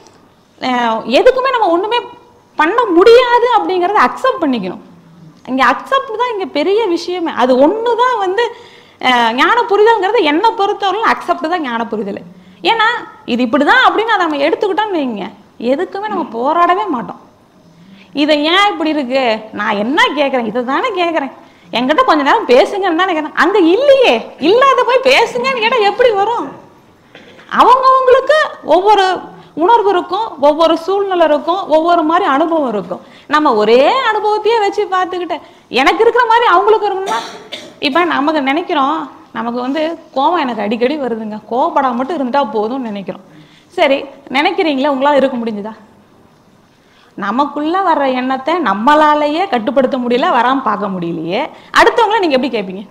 அஹ், எதுக்குமே நம்ம ஒன்றுமே பண்ண முடியாது அப்படிங்கிறத அக்செப்ட் பண்ணிக்கணும் இங்கே அக்செப்ட் தான் இங்கே பெரிய விஷயமே அது ஒன்று தான் வந்து அஹ், ஞான புரிதல்ங்கிறது என்னை பொறுத்தவரையிலும் அக்செப்ட் தான் ஞான புரிதல் ஏன்னா இது இப்படி தான் அப்படின்னு அதை நம்ம எடுத்துக்கிட்டோம்னு வைங்க எதுக்குமே நம்ம போராடவே மாட்டோம் இதை ஏன் இப்படி இருக்கு நான் என்ன கேட்குறேன் இதை தானே கேட்குறேன் என்கிட்ட கொஞ்ச நேரம் பேசுங்கன்னு தானே கேட்குறேன் அங்கே இல்லையே இல்லாத போய் பேசுங்கன்னு கேட்டால் எப்படி வரும் அவங்கவங்களுக்கு ஒவ்வொரு உணர்வு இருக்கும் ஒவ்வொரு சூழ்நிலை இருக்கும் ஒவ்வொரு மாதிரி அனுபவம் இருக்கும் நம்ம ஒரே அனுபவத்தையே வச்சு பார்த்துக்கிட்டு எனக்கு இருக்கிற மாதிரி அவங்களுக்கு இருக்குன்னா இப்போ நமக்கு நினைக்கிறோம் நமக்கு வந்து கோவம் எனக்கு அடிக்கடி வருதுங்க கோவப்படாம மட்டும் இருந்துட்டா போதும்னு நினைக்கிறோம் சரி நினைக்கிறீங்களா உங்களால் இருக்க முடிஞ்சுதா நமக்குள்ள வர்ற எண்ணத்தை நம்மளாலேயே கட்டுப்படுத்த முடியல வராம பார்க்க முடியலையே அடுத்தவங்கள நீங்க எப்படி கேட்பீங்க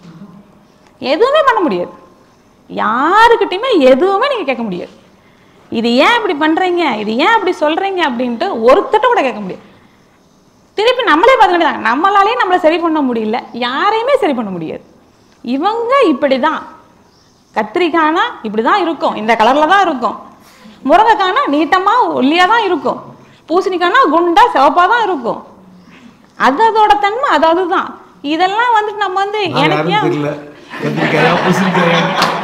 எதுவுமே பண்ண முடியாது யாருக்கிட்டையுமே எதுவுமே நீங்க கேட்க முடியாது இது ஏன் இப்படி பண்றீங்க இது ஏன் அப்படி சொல்றீங்க அப்படின்ட்டு ஒருத்தட்ட கூட கேட்க முடியாது திருப்பி நம்மளே பார்க்க வேண்டியதான் நம்மளாலேயே நம்மளை சரி பண்ண முடியல யாரையுமே சரி பண்ண முடியாது இவங்க இப்படிதான் கத்திரிக்காய்னா இப்படி தான் இருக்கும் இந்த கலர்ல தான் இருக்கும் முருங்கைக்காய்னா நீட்டமா ஒல்லியா தான் இருக்கும் பூசணிக்காய்னா குண்டா சிவப்பா தான் இருக்கும் அது அதோட தன்மை அது அதுதான் இதெல்லாம் வந்துட்டு நம்ம வந்து நான் எனக்கு யாருன்னு ஏன் தெரியல கத்திரிக்காயா பூசணிக்காயா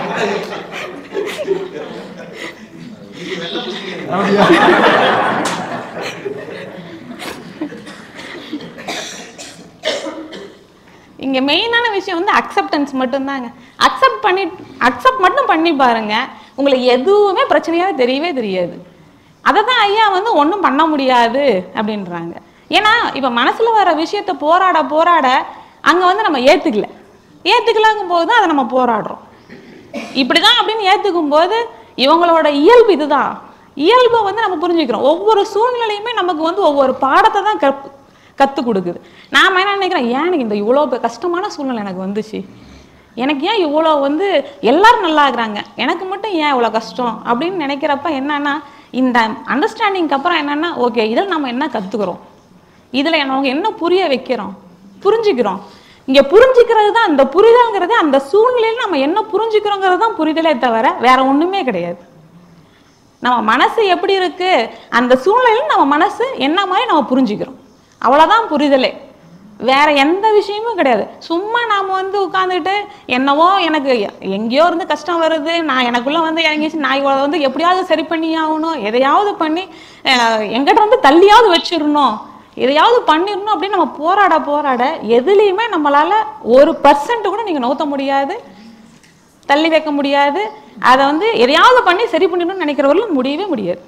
அப்படியா இங்க மெயினான விஷயம் வந்து அக்செப்டன்ஸ் மட்டும்தாங்க அக்செப்ட் பண்ணி அக்செப்ட் மட்டும் பண்ணி பாருங்க உங்களுக்கு எதுவுமே பிரச்சனையாவே தெரியவே தெரியாது அதை தான் ஐயா வந்து ஒன்றும் பண்ண முடியாது அப்படின்றாங்க ஏன்னா இப்போ மனசுல வர விஷயத்த போராட போராட அங்க வந்து நம்ம ஏத்துக்கல ஏத்துக்கலாங்கும் போது தான் அதை நம்ம போராடுறோம் இப்படிதான் அப்படின்னு ஏத்துக்கும் போது இவங்களோட இயல்பு இதுதான் இயல்பை வந்து நம்ம புரிஞ்சுக்கிறோம் ஒவ்வொரு சூழ்நிலையுமே நமக்கு வந்து ஒவ்வொரு பாடத்தை தான் கற்பு கற்றுக் கொடுக்குது நாம என்ன நினைக்கிறேன் ஏன் எனக்கு இந்த இவ்வளோ பெ- கஷ்டமான சூழ்நிலை எனக்கு வந்துச்சு எனக்கு ஏன் இவ்வளோ வந்து எல்லாரும் நல்லா இருக்கிறாங்க எனக்கு மட்டும் ஏன் இவ்வளோ கஷ்டம் அப்படின்னு நினைக்கிறப்ப என்னன்னா இந்த அண்டர்ஸ்டாண்டிங்க்கு அப்புறம் என்னன்னா ஓகே இதில் நம்ம என்ன கற்றுக்குறோம் இதில் நமக்கு என்ன புரிய வைக்கிறோம் புரிஞ்சுக்கிறோம் இங்கே புரிஞ்சுக்கிறது தான் அந்த புரிதல்ங்கிறது அந்த சூழ்நிலையில் நம்ம என்ன புரிஞ்சுக்கிறோங்கிறது தான் புரிதலே தவிர வேற ஒன்றுமே கிடையாது நம்ம மனசு எப்படி இருக்கு அந்த சூழ்நிலையில் நம்ம மனசு என்ன மாதிரி நம்ம புரிஞ்சுக்கிறோம் அவ்வளோதான் புரிதலே வேற எந்த விஷயமும் கிடையாது சும்மா நாம வந்து உட்காந்துட்டு என்னவோ எனக்கு எ- எங்கேயோ இருந்து கஷ்டம் வருது நான் எனக்குள்ள வந்து இறங்கிச்சு நான் இவ்வளோ வந்து எப்படியாவது சரி பண்ணி ஆகணும் எதையாவது பண்ணி அஹ், எங்கிட்ட வந்து தள்ளியாவது வச்சிடணும் எதையாவது பண்ணிடணும் அப்படின்னு நம்ம போராட போராட எதுலேயுமே நம்மளால ஒரு பர்சன்ட் கூட நீங்க நோத்த முடியாது தள்ளி வைக்க முடியாது அதை வந்து எதையாவது பண்ணி சரி பண்ணிடணும்னு நினைக்கிறவர்களும் முடியவே முடியாது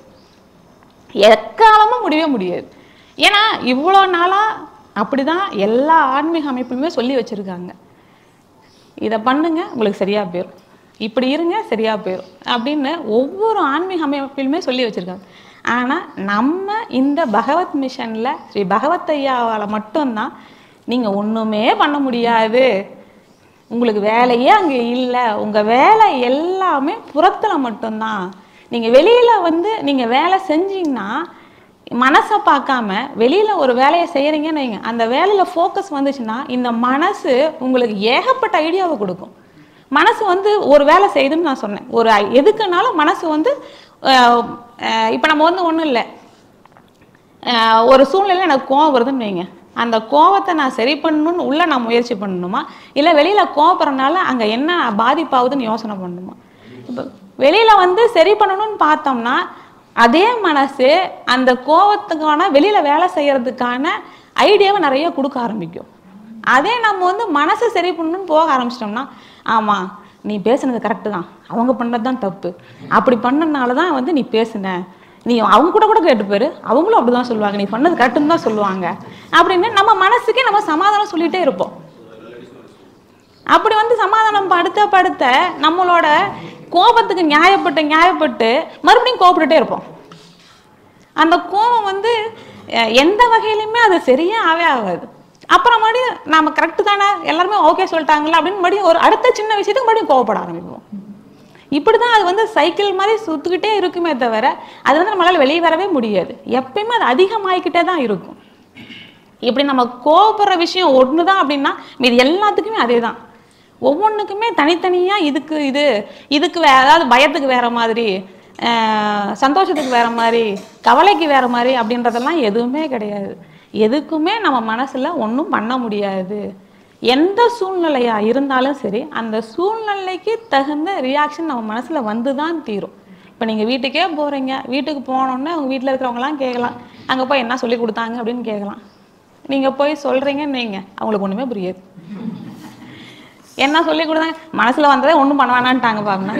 எக்காலமும் முடியவே முடியாது ஏன்னா இவ்வளோ நாளா அப்படிதான் எல்லா ஆன்மீக அமைப்புலுமே சொல்லி வச்சிருக்காங்க இதை பண்ணுங்க உங்களுக்கு சரியா போயிடும் இப்படி இருங்க சரியா போயிடும் அப்படின்னு ஒவ்வொரு ஆன்மீக அமைப்பிலுமே சொல்லி வச்சிருக்காங்க ஆனா நம்ம இந்த பகவத் மிஷன்ல ஸ்ரீ பகவத் ஐயாவால மட்டும்தான் நீங்க ஒண்ணுமே பண்ண முடியாது உங்களுக்கு வேலையே அங்கே இல்லை உங்கள் வேலை எல்லாமே புறத்தில் மட்டும்தான் நீங்கள் வெளியில் வந்து நீங்கள் வேலை செஞ்சீங்கன்னா மனசை பார்க்காம வெளியில் ஒரு வேலையை செய்கிறீங்கன்னு வைங்க அந்த வேலையில் ஃபோக்கஸ் வந்துச்சுன்னா இந்த மனசு உங்களுக்கு ஏகப்பட்ட ஐடியாவை கொடுக்கும் மனசு வந்து ஒரு வேலை செய்யுதுன்னு நான் சொன்னேன் ஒரு ஐ- எதுக்குனாலும் மனசு வந்து இப்போ நம்ம வந்து ஒன்றும் இல்லை ஆஹ் ஒரு சூழ்நிலையில் எனக்கு கோவம் வருதுன்னு வைங்க அந்த கோவத்தை நான் சரி பண்ணணும்னு உள்ள நான் முயற்சி பண்ணணுமா இல்லை வெளியில் கோவப்படுறதுனால அங்கே என்ன பாதிப்பாகுதுன்னு யோசனை பண்ணணுமா இப்போ வெளியில் வந்து சரி பண்ணணும்னு பார்த்தோம்னா அதே மனசு அந்த கோவத்துக்கான வெளியில் வேலை செய்யறதுக்கான ஐடியாவை நிறைய கொடுக்க ஆரம்பிக்கும் அதே நம்ம வந்து மனசை சரி பண்ணணும்னு போக ஆரம்பிச்சிட்டோம்னா ஆமாம் நீ பேசுனது கரெக்டு தான் அவங்க பண்ணது தான் தப்பு அப்படி பண்ணனால தான் வந்து நீ பேசுன நீ அவங்க கூட கூட கேட்டு போயிரு அவங்களும் அப்படிதான் சொல்லுவாங்க நீ பண்ணது கரெக்டுன்னு தான் சொல்லுவாங்க அப்படின்னு நம்ம மனசுக்கே நம்ம சமாதானம் சொல்லிட்டே இருப்போம் அப்படி வந்து சமாதானம் படுத்த படுத்த நம்மளோட கோபத்துக்கு நியாயப்பட்டு நியாயப்பட்டு மறுபடியும் கோபப்பட்டுட்டே இருப்போம் அந்த கோபம் வந்து அஹ், எந்த வகையிலுமே அது சரியே ஆவே ஆகாது அப்புறம் மறுபடியும் நாம கரெக்டு தானே எல்லாருமே ஓகே சொல்லிட்டாங்களா அப்படின்னு மறுபடியும் ஒரு அடுத்த சின்ன விஷயத்துக்கு மறுபடியும் கோவப்பட ஆரம்பிப்போம் இப்படிதான் அது வந்து சைக்கிள் மாதிரி சுத்துக்கிட்டே இருக்குமே தவிர அது வந்து நம்மளால வெளியே வரவே முடியாது எப்பயுமே அது அதிகமாகிக்கிட்டே தான் இருக்கும் இப்படி நம்ம கோவப்படுற விஷயம் ஒன்று தான் அப்படின்னா இது எல்லாத்துக்குமே அதே தான் ஒவ்வொன்றுக்குமே தனித்தனியாக இதுக்கு இது இதுக்கு வே அதாவது பயத்துக்கு வேற மாதிரி ஆஹ் சந்தோஷத்துக்கு வேற மாதிரி கவலைக்கு வேற மாதிரி அப்படின்றதெல்லாம் எதுவுமே கிடையாது எதுக்குமே நம்ம மனசுல ஒன்றும் பண்ண முடியாது எந்த சூழ்நிலையா இருந்தாலும் சரி அந்த சூழ்நிலைக்கு தகுந்த ரியாக்ஷன் நம்ம மனசுல வந்து தான் தீரும் இப்போ நீங்கள் வீட்டுக்கே போகிறீங்க வீட்டுக்கு போனோன்னே உங்கள் வீட்டில் இருக்கிறவங்களாம் கேட்கலாம் அங்கே போய் என்ன சொல்லி கொடுத்தாங்க அப்படின்னு கேட்கலாம் நீங்கள் போய் சொல்கிறீங்கன்னு வைங்க அவங்களுக்கு ஒன்றுமே புரியாது என்ன சொல்லி கொடுத்தாங்க மனசில் வந்ததே ஒன்றும் பண்ண வேணான்ட்டாங்க பாருங்க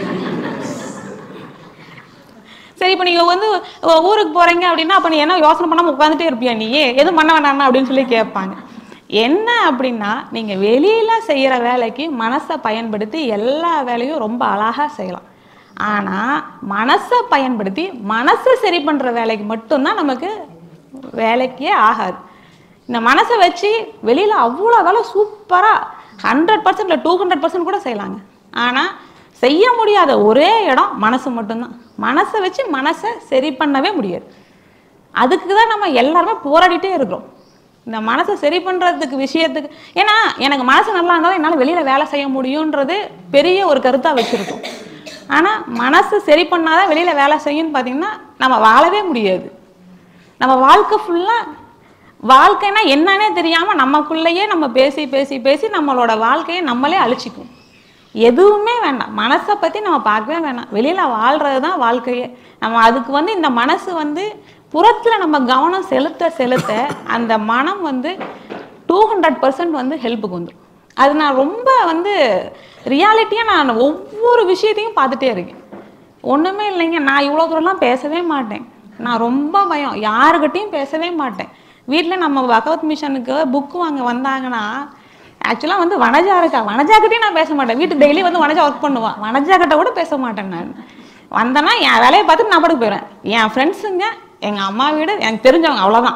சரி இப்போ நீங்கள் வந்து ஊ- ஊருக்கு போகிறீங்க அப்படின்னா அப்போ நீ என்ன யோசனை பண்ணாமல் உட்காந்துட்டே இருப்பியா நீ எதுவும் பண்ண வேணாம்னா அப்படின்னு சொல்லி கேட்பாங்க என்ன அப்படின்னா நீங்கள் வெளியில் செய்கிற வேலைக்கு மனசை பயன்படுத்தி எல்லா வேலையும் ரொம்ப அழகாக செய்யலாம் ஆனால் மனசை பயன்படுத்தி மனசை சரி பண்ணுற வேலைக்கு மட்டும்தான் நமக்கு வேலைக்கே ஆகாது இந்த மனசை வச்சு வெளியில் அவ்வளோ வேலை சூப்பராக ஹண்ட்ரட் பர்சன்ட் இல்லை டூ ஹண்ட்ரட் பர்சன்ட் கூட செய்யலாங்க ஆனால் செய்ய முடியாத ஒரே இடம் மனசு மட்டும்தான் மனசை வச்சு மனசை சரி பண்ணவே முடியாது அதுக்கு தான் நம்ம எல்லாருமே போராடிட்டே இருக்கிறோம் இந்த மனசை சரி பண்ணுறதுக்கு விஷயத்துக்கு ஏன்னா எனக்கு மனசு நல்லா இருந்தாலும் என்னால் வெளியில் வேலை செய்ய முடியுன்றது பெரிய ஒரு கருத்தாக வச்சுருக்கோம் ஆனால் மனசு சரி பண்ணாதான் வெளியில் வேலை செய்யும்னு பார்த்தீங்கன்னா நம்ம வாழவே முடியாது நம்ம வாழ்க்கை ஃபுல்லாக வாழ்க்கைனா என்னன்னே தெரியாமல் நமக்குள்ளேயே நம்ம பேசி பேசி பேசி நம்மளோட வாழ்க்கையை நம்மளே அழிச்சிக்கும் எதுவுமே வேண்டாம் மனசை பற்றி நம்ம பார்க்கவே வேணாம் வெளியில் வாழ்கிறது தான் வாழ்க்கையே நம்ம அதுக்கு வந்து இந்த மனசு வந்து புறத்தில் நம்ம கவனம் செலுத்த செலுத்த அந்த மனம் வந்து டூ ஹண்ட்ரட் பர்சன்ட் வந்து ஹெல்ப்புக்கு வந்துடும் அது நான் ரொம்ப வந்து ரியாலிட்டியாக நான் ஒவ்வொரு விஷயத்தையும் பார்த்துட்டே இருக்கேன் ஒன்றுமே இல்லைங்க நான் இவ்வளோ தூரம்லாம் பேசவே மாட்டேன் நான் ரொம்ப பயம் யாருக்கிட்டையும் பேசவே மாட்டேன் வீட்டில் நம்ம பகவத் மிஷனுக்கு புக் வாங்க வந்தாங்கன்னா ஆக்சுவலாக வந்து வனஜா இருக்கா வனஜாக்கிட்டையும் நான் பேச மாட்டேன் வீட்டுக்கு டெய்லி வந்து வனஜா ஒர்க் பண்ணுவான் வனஜா கிட்ட கூட பேச மாட்டேன் நான் வந்தேன்னா என் வேலையை பார்த்துட்டு நான் பாட்டுக்கு போயிடுவேன் என் ஃப்ரெண்ட்ஸுங்க எங்கள் அம்மா வீடு எனக்கு தெரிஞ்சவங்க அவ்வளோதான்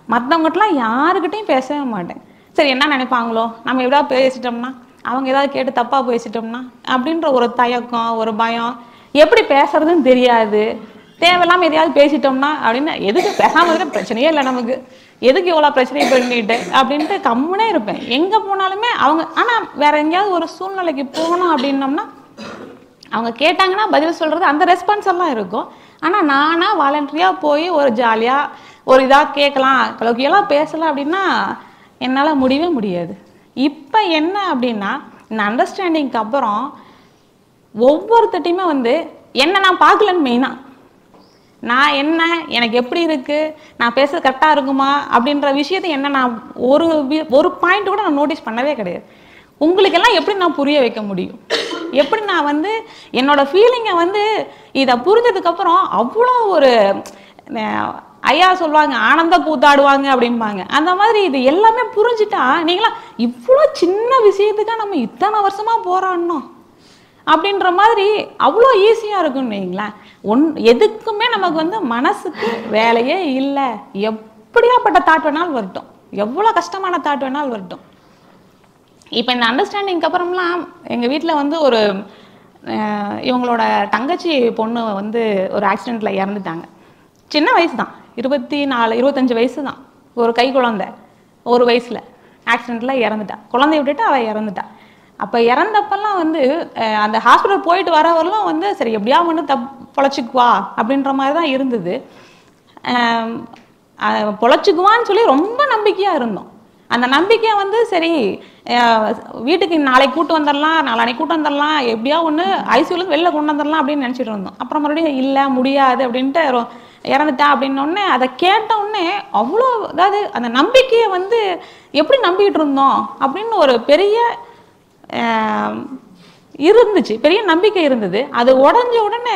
மற்றவங்ககிட்டலாம் யாருக்கிட்டையும் பேசவே மாட்டேன் சரி என்ன நினைப்பாங்களோ நம்ம எப்படியாவது பேசிட்டோம்னா அவங்க ஏதாவது கேட்டு தப்பாக பேசிட்டோம்னா அப்படின்ற ஒரு தயக்கம் ஒரு பயம் எப்படி பேசுறதுன்னு தெரியாது தேவையில்லாமல் எதையாவது பேசிட்டோம்னா அப்படின்னு எதுக்கு பேசாமல் இருக்க பிரச்சனையே இல்லை நமக்கு எதுக்கு இவ்வளோ பிரச்சனை பண்ணிட்டு அப்படின்ட்டு கம்முனே இருப்பேன் எங்கே போனாலுமே அவங்க ஆனால் வேற எங்கேயாவது ஒரு சூழ்நிலைக்கு போகணும் அப்படின்னோம்னா அவங்க கேட்டாங்கன்னா பதில் சொல்கிறது அந்த ரெஸ்பான்ஸ் எல்லாம் இருக்கும் ஆனால் நானாக வாலண்டரியாக போய் ஒரு ஜாலியாக ஒரு இதாக கேட்கலாம் கலோக்கியெல்லாம் பேசலாம் அப்படின்னா என்னால் முடியவே முடியாது இப்போ என்ன அப்படின்னா இந்த அண்டர்ஸ்டாண்டிங்க்கு அப்புறம் ஒவ்வொருத்தட்டையுமே வந்து என்ன நான் பார்க்கலன்னு மெயினாக நான் என்ன எனக்கு எப்படி இருக்கு நான் பேசுறது கரெக்டாக இருக்குமா அப்படின்ற விஷயத்தை என்ன நான் ஒரு வி- ஒரு பாயிண்ட் கூட நான் நோட்டீஸ் பண்ணவே கிடையாது உங்களுக்கெல்லாம் எப்படி நான் புரிய வைக்க முடியும் எப்படி நான் வந்து என்னோட ஃபீலிங்கை வந்து இதை புரிஞ்சதுக்கப்புறம் அவ்வளோ ஒரு அஹ், ஐயா சொல்லுவாங்க ஆனந்த கூத்தாடுவாங்க அப்படிம்பாங்க அந்த மாதிரி இது எல்லாமே புரிஞ்சுட்டா நீங்களாம் இவ்வளோ சின்ன விஷயத்துக்கா நம்ம இத்தனை வருஷமா போராடணும் அப்படின்ற மாதிரி அவ்வளோ ஈஸியாக இருக்கும்னு வைங்களேன் ஒன் எதுக்குமே நமக்கு வந்து மனசுக்கு வேலையே இல்லை எப்படியாப்பட்ட தாட் வேணாலும் வரட்டும் எவ்வளோ கஷ்டமான தாட் வேணாலும் வரட்டும் இப்போ இந்த அண்டர்ஸ்டாண்டிங்க்கு அப்புறம்லாம் எங்கள் வீட்டில் வந்து ஒரு அஹ், இவங்களோட தங்கச்சி பொண்ணு வந்து ஒரு ஆக்சிடெண்ட்டில் இறந்துட்டாங்க சின்ன வயசு தான் இருபத்தி நாலு இருபத்தஞ்சு வயசு தான் ஒரு கை குழந்தை ஒரு வயசில் ஆக்சிடெண்ட்டில் இறந்துட்டா குழந்தைய விட்டுட்டு அவள் இறந்துட்டா அப்போ இறந்தப்பெல்லாம் வந்து அஹ், அந்த ஹாஸ்பிட்டல் போயிட்டு வரவரெல்லாம் வந்து சரி எப்படியா ஒன்று தப் பொழைச்சிக்குவா அப்படின்ற மாதிரி தான் இருந்தது ஆம், அஹ், பொழைச்சிக்குவான்னு சொல்லி ரொம்ப நம்பிக்கையாக இருந்தோம் அந்த நம்பிக்கை வந்து சரி அஹ், வீட்டுக்கு நாளைக்கு கூட்டு வந்துடலாம் நாளானைக்கு கூட்டு வந்துடலாம் எப்படியா ஒன்று ஐசியூலேருந்து வெளில கொண்டு வந்துடலாம் அப்படின்னு நினச்சிட்டு இருந்தோம் அப்புறம் மறுபடியும் இல்லை முடியாது அப்படின்ட்டு ரொ- இறந்துட்டா அப்படின்னோடனே அதை கேட்ட உடனே அவ்வளோ அதாவது அந்த நம்பிக்கையை வந்து எப்படி நம்பிக்கிட்டு இருந்தோம் அப்படின்னு ஒரு பெரிய ஆம், இருந்துச்சு பெரிய நம்பிக்கை இருந்தது அது உடஞ்ச உடனே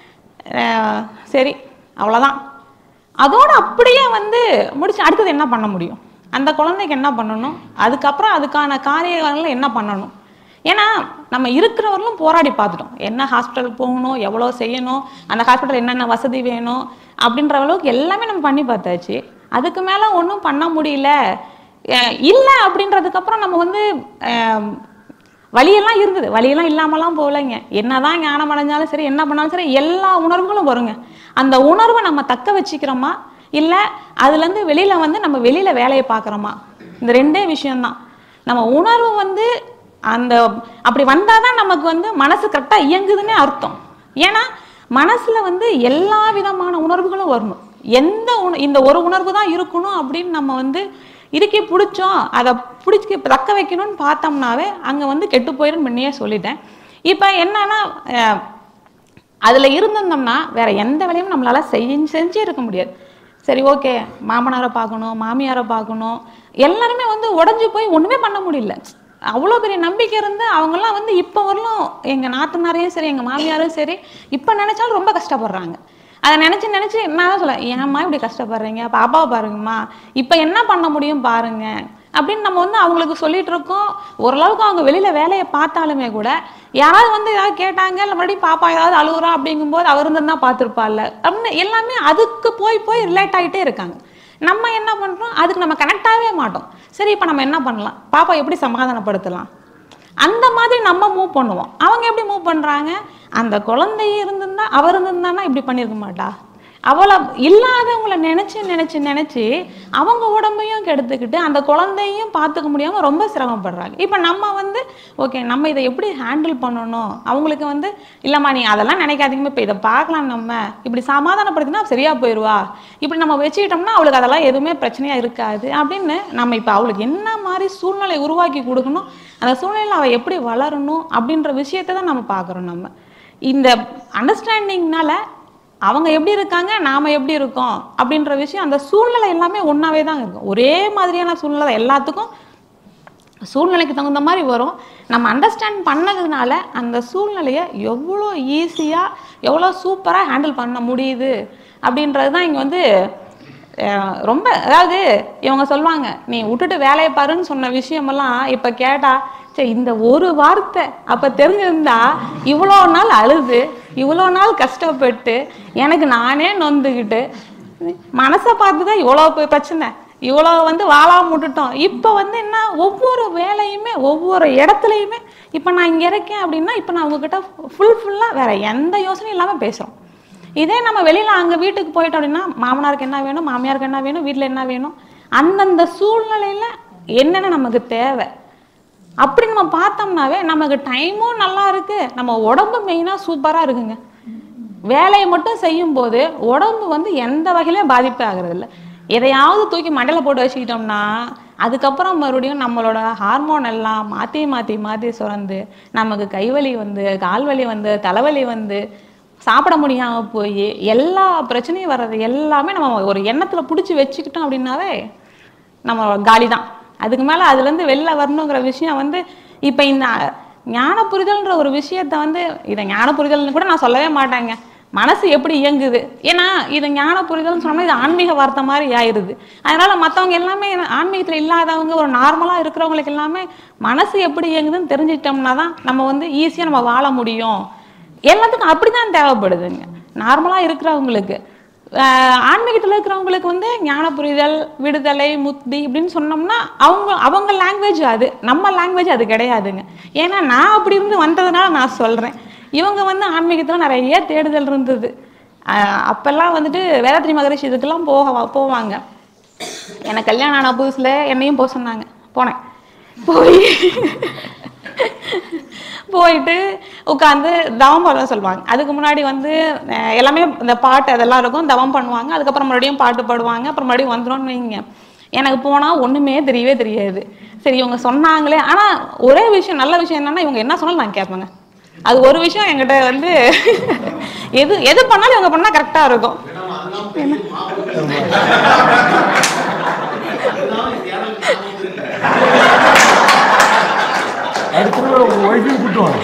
ஆஹ், சரி அவ்வளோதான் அதோட அப்படியே வந்து முடிச்சு அடுத்தது என்ன பண்ண முடியும் அந்த குழந்தைக்கு என்ன பண்ணணும் அதுக்கப்புறம் அதுக்கான காரியங்கள் என்ன பண்ணணும் ஏன்னா நம்ம இருக்கிறவர்களும் போராடி பார்த்துட்டோம் என்ன ஹாஸ்பிட்டல் போகணும் எவ்வளோ செய்யணும் அந்த ஹாஸ்பிட்டல் என்னென்ன வசதி வேணும் அப்படின்ற அளவுக்கு எல்லாமே நம்ம பண்ணி பார்த்தாச்சு அதுக்கு மேலே ஒன்றும் பண்ண முடியல அஹ் இல்லை அப்படின்றதுக்கப்புறம் நம்ம வந்து அஹ், வலியெல்லாம் இருந்தது வலியெல்லாம் இல்லாமலாம் போகலைங்க என்னதான் ஞானம் அடைஞ்சாலும் சரி என்ன பண்ணாலும் சரி எல்லா உணர்வுகளும் வருங்க அந்த உணர்வை நம்ம தக்க வச்சுக்கிறோமா இல்லை அதுலேருந்து வெளியில் வந்து நம்ம வெளியில் வேலையை பார்க்குறோமா இந்த ரெண்டே விஷயம்தான் நம்ம உணர்வு வந்து அந்த அப்படி வந்தால் தான் நமக்கு வந்து மனசு கரெக்டாக இயங்குதுன்னே அர்த்தம் ஏன்னா மனசில் வந்து எல்லா விதமான உணர்வுகளும் வரணும் எந்த உண இந்த ஒரு உணர்வு தான் இருக்கணும் அப்படின்னு நம்ம வந்து இறுக்கி பிடிச்சோம் அதை பிடிச்சி தக்க வைக்கணும்னு பார்த்தோம்னாவே அங்கே வந்து கெட்டு போயிடும் முன்னையே சொல்லிட்டேன் இப்போ என்னன்னா அஹ், அதில் இருந்திருந்தோம்னா வேற எந்த வேலையும் நம்மளால செஞ்சு செஞ்சே இருக்க முடியாது சரி ஓகே மாமனாரை பார்க்கணும் மாமியாரை பார்க்கணும் எல்லாருமே வந்து உடஞ்சி போய் ஒன்றுமே பண்ண முடியல அவ்வளோ பெரிய நம்பிக்கை இருந்து அவங்கெல்லாம் வந்து இப்போ வரலும் எங்கள் நாத்தனாரையும் சரி எங்கள் மாமியாரும் சரி இப்போ நினைச்சாலும் ரொம்ப கஷ்டப்படுறாங்க அதை நினச்சி நினச்சி நான் தான் சொல்ல ஏம்மா இப்படி கஷ்டப்படுறீங்க பாப்பாவை பாருங்கம்மா இப்போ என்ன பண்ண முடியும் பாருங்க அப்படின்னு நம்ம வந்து அவங்களுக்கு சொல்லிட்டு இருக்கோம் ஓரளவுக்கு அவங்க வெளியில வேலையை பார்த்தாலுமே கூட யாராவது வந்து ஏதாவது கேட்டாங்க இல்லை மறுபடியும் பாப்பா ஏதாவது அழுகுறா அப்படிங்கும்போது அவர் இருந்தா பார்த்துருப்பாள்ல அப்படின்னு எல்லாமே அதுக்கு போய் போய் ரிலேட் ஆகிட்டே இருக்காங்க நம்ம என்ன பண்றோம் அதுக்கு நம்ம கனெக்ட் ஆகவே மாட்டோம் சரி இப்போ நம்ம என்ன பண்ணலாம் பாப்பா எப்படி சமாதானப்படுத்தலாம் அந்த மாதிரி நம்ம மூவ் பண்ணுவோம் அவங்க எப்படி மூவ் பண்றாங்க அந்த குழந்தை இருந்திருந்தா அவர் இருந்திருந்தானா இப்படி பண்ணியிருக்க மாட்டா அவளை இல்லாதவங்கள நினைச்சு நினைச்சு நினைச்சு அவங்க உடம்பையும் கெடுத்துக்கிட்டு அந்த குழந்தையும் பார்த்துக்க முடியாம ரொம்ப சிரமப்படுறாங்க இப்போ நம்ம வந்து ஓகே நம்ம இதை எப்படி ஹேண்டில் பண்ணணும் அவங்களுக்கு வந்து இல்லைம்மா நீ அதெல்லாம் நினைக்காதீங்கம்மா இப்போ இதை பார்க்கலாம் நம்ம இப்படி சமாதானப்படுத்தினா சரியா போயிடுவா இப்படி நம்ம வச்சுக்கிட்டோம்னா அவளுக்கு அதெல்லாம் எதுவுமே பிரச்சனையா இருக்காது அப்படின்னு நம்ம இப்போ அவளுக்கு என்ன மாதிரி சூழ்நிலை உருவாக்கி கொடுக்கணும் அந்த சூழ்நிலையில் அவள் எப்படி வளரணும் அப்படின்ற விஷயத்தை தான் நம்ம பார்க்குறோம் நம்ம இந்த அண்டர்ஸ்டாண்டிங்னால அவங்க எப்படி இருக்காங்க நாம எப்படி இருக்கோம் அப்படின்ற விஷயம் அந்த சூழ்நிலை எல்லாமே ஒன்றாவே தான் இருக்கும் ஒரே மாதிரியான சூழ்நிலை எல்லாத்துக்கும் சூழ்நிலைக்கு தகுந்த மாதிரி வரும் நம்ம அண்டர்ஸ்டாண்ட் பண்ணதுனால அந்த சூழ்நிலையை எவ்வளோ ஈஸியாக எவ்வளோ சூப்பராக ஹேண்டில் பண்ண முடியுது அப்படின்றது தான் இங்கே வந்து அஹ், ரொம்ப அதாவது இவங்க சொல்லுவாங்க நீ விட்டுட்டு வேலையை பாருன்னு சொன்ன விஷயமெல்லாம் இப்போ கேட்டா சரி இந்த ஒரு வார்த்தை அப்போ தெரிஞ்சிருந்தா இவ்வளோ நாள் அழுது இவ்வளோ நாள் கஷ்டப்பட்டு எனக்கு நானே நொந்துக்கிட்டு மனசை பார்த்து தான் இவ்வளோ பெ- பிரச்சனை இவ்வளோ வந்து வாழாம விட்டுட்டோம் இப்போ வந்து என்ன ஒவ்வொரு வேலையுமே ஒவ்வொரு இடத்துலையுமே இப்போ நான் இங்கே இருக்கேன் அப்படின்னா இப்போ நான் உங்ககிட்ட ஃபுல் ஃபுல்லாக வேற எந்த யோசனையும் இல்லாமல் பேசுகிறோம் இதே நம்ம வெளியில் அங்கே வீட்டுக்கு போயிட்டோம் அப்படின்னா மாமனாருக்கு என்ன வேணும் மாமியாருக்கு என்ன வேணும் வீட்டில் என்ன வேணும் அந்தந்த சூழ்நிலையில் என்னென்ன நமக்கு தேவை அப்படி நம்ம பார்த்தோம்னாவே நமக்கு டைமும் நல்லா இருக்கு நம்ம உடம்பு மெயினாக சூப்பராக இருக்குங்க வேலையை மட்டும் செய்யும்போது உடம்பு வந்து எந்த வகையிலையும் பாதிப்பு ஆகுறது இல்ல எதையாவது தூக்கி மண்டையில போட்டு வச்சுக்கிட்டோம்னா அதுக்கப்புறம் மறுபடியும் நம்மளோட ஹார்மோன் எல்லாம் மாற்றி மாற்றி மாற்றி சுரந்து நமக்கு கைவலி வந்து கால்வலி வந்து தலைவலி வந்து சாப்பிட முடியாமல் போய் எல்லா பிரச்சனையும் வர்றது எல்லாமே நம்ம ஒரு எண்ணத்தில் பிடிச்சி வச்சுக்கிட்டோம் அப்படின்னாவே நம்ம காலி தான் அதுக்கு மேலே அதுலேருந்து வெளில வரணுங்கிற விஷயம் வந்து இப்போ இந்த ஞான புரிதல்ன்ற ஒரு விஷயத்த வந்து இதை ஞான புரிதல்னு கூட நான் சொல்லவே மாட்டேங்க மனசு எப்படி இயங்குது ஏன்னா இது ஞான புரிதல்னு சொன்னோம்னா இது ஆன்மீக வார்த்தை மாதிரி ஆயிடுது அதனால மற்றவங்க எல்லாமே ஆன்மீகத்தில் இல்லாதவங்க ஒரு நார்மலாக இருக்கிறவங்களுக்கு எல்லாமே மனசு எப்படி இயங்குதுன்னு தெரிஞ்சுக்கிட்டோம்னா தான் நம்ம வந்து ஈஸியாக நம்ம வாழ முடியும் எல்லாத்துக்கும் அப்படிதான் தேவைப்படுதுங்க நார்மலாக இருக்கிறவங்களுக்கு ஆஹ் ஆன்மீகத்தில் இருக்கிறவங்களுக்கு வந்து ஞான புரிதல் விடுதலை முக்தி இப்படின்னு சொன்னோம்னா அவங்க அவங்க லாங்குவேஜ் அது நம்ம லாங்குவேஜ் அது கிடையாதுங்க ஏன்னா நான் அப்படி இருந்து வந்ததுனால நான் சொல்கிறேன் இவங்க வந்து ஆன்மீகத்தில் நிறைய தேடுதல் இருந்தது ஆஹ் அப்பெல்லாம் வந்துட்டு வேதாத்ரி மகரிஷி இதுக்கெல்லாம் போக போவாங்க எனக்கு கல்யாணம் ஆன புதுசில் என்னையும் போக சொன்னாங்க போனேன் போய் போயிட்டு உட்காந்து தவம் பண்ண சொல்லுவாங்க அதுக்கு முன்னாடி வந்து அஹ், எல்லாமே இந்த பாட்டு அதெல்லாம் இருக்கும் தவம் பண்ணுவாங்க அதுக்கப்புறம் மறுபடியும் பாட்டு பாடுவாங்க அப்புறம் மறுபடியும் வந்துடும்னு வைங்க எனக்கு போனால் ஒன்றுமே தெரியவே தெரியாது சரி இவங்க சொன்னாங்களே ஆனால் ஒரே விஷயம் நல்ல விஷயம் என்னன்னா இவங்க என்ன சொன்னாலும் நான் கேட்பேங்க அது ஒரு விஷயம் என்கிட்ட வந்து எது எது பண்ணாலும் இவங்க பண்ணால் கரெக்டாக இருக்கும் அடுத்த உங்க ஒய்ஃபையும் கூட்டு வாங்க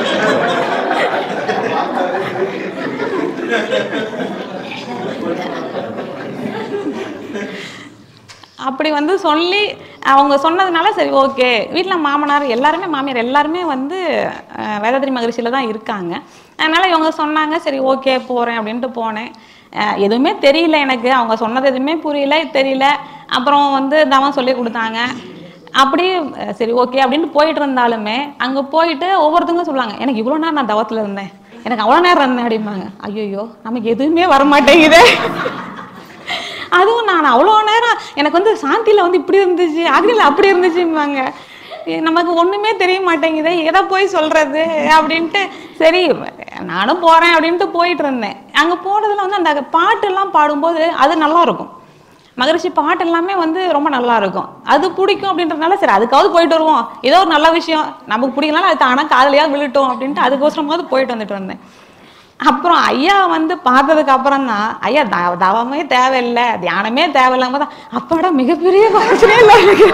அப்படி வந்து சொல்லி அவங்க சொன்னதுனால சரி ஓகே வீட்டில் மாமனார் எல்லாருமே மாமியார் எல்லாருமே வந்து அஹ், வேதாத்ரி மகரிஷியில் தான் இருக்காங்க அதனால் இவங்க சொன்னாங்க சரி ஓகே போகிறேன் அப்படின்ட்டு போனேன் அஹ், எதுவுமே தெரியல எனக்கு அவங்க சொன்னது எதுவுமே புரியல தெரியல அப்புறம் வந்து தவம் சொல்லி கொடுத்தாங்க அப்படி அஹ், சரி ஓகே அப்படின்ட்டு போயிட்டு இருந்தாலுமே அங்கே போயிட்டு ஒவ்வொருத்தவங்க சொல்லுவாங்க எனக்கு இவ்வளோ நேரம் நான் தவத்தில் இருந்தேன் எனக்கு அவ்வளோ நேரம் இருந்தேன் அப்படிம்பாங்க ஐயோ நமக்கு எதுவுமே வர மாட்டேங்குதே அதுவும் நான் அவ்வளோ நேரம் எனக்கு வந்து சாந்தியில் வந்து இப்படி இருந்துச்சு அக்னியில் அப்படி இருந்துச்சும்பாங்க எ- நமக்கு ஒன்றுமே தெரிய மாட்டேங்குதே எதை போய் சொல்கிறது அப்படின்ட்டு சரி நானும் போகிறேன் அப்படின்ட்டு போயிட்டு இருந்தேன் அங்கே போனதில் வந்து அந்த பாட்டெல்லாம் பாடும்போது அது நல்லா இருக்கும் மகரிஷி பாட்டு எல்லாமே வந்து ரொம்ப நல்லா இருக்கும் அது பிடிக்கும் அப்படின்றதுனால சரி அதுக்காவது போயிட்டு வருவோம் ஏதோ ஒரு நல்ல விஷயம் நமக்கு பிடிக்கலனாலும் அது தானா காதலியாக விழுட்டும் அப்படின்ட்டு அதுக்கோசரமாவது போயிட்டு வந்துட்டு வந்தேன் அப்புறம் ஐயா வந்து பார்த்ததுக்கு அப்புறம் தான் ஐயா த- தவமே தேவையில்லை தியானமே தேவையில்லாம தான் அப்பாடா மிகப்பெரிய பிரச்சனை இல்லை எனக்கு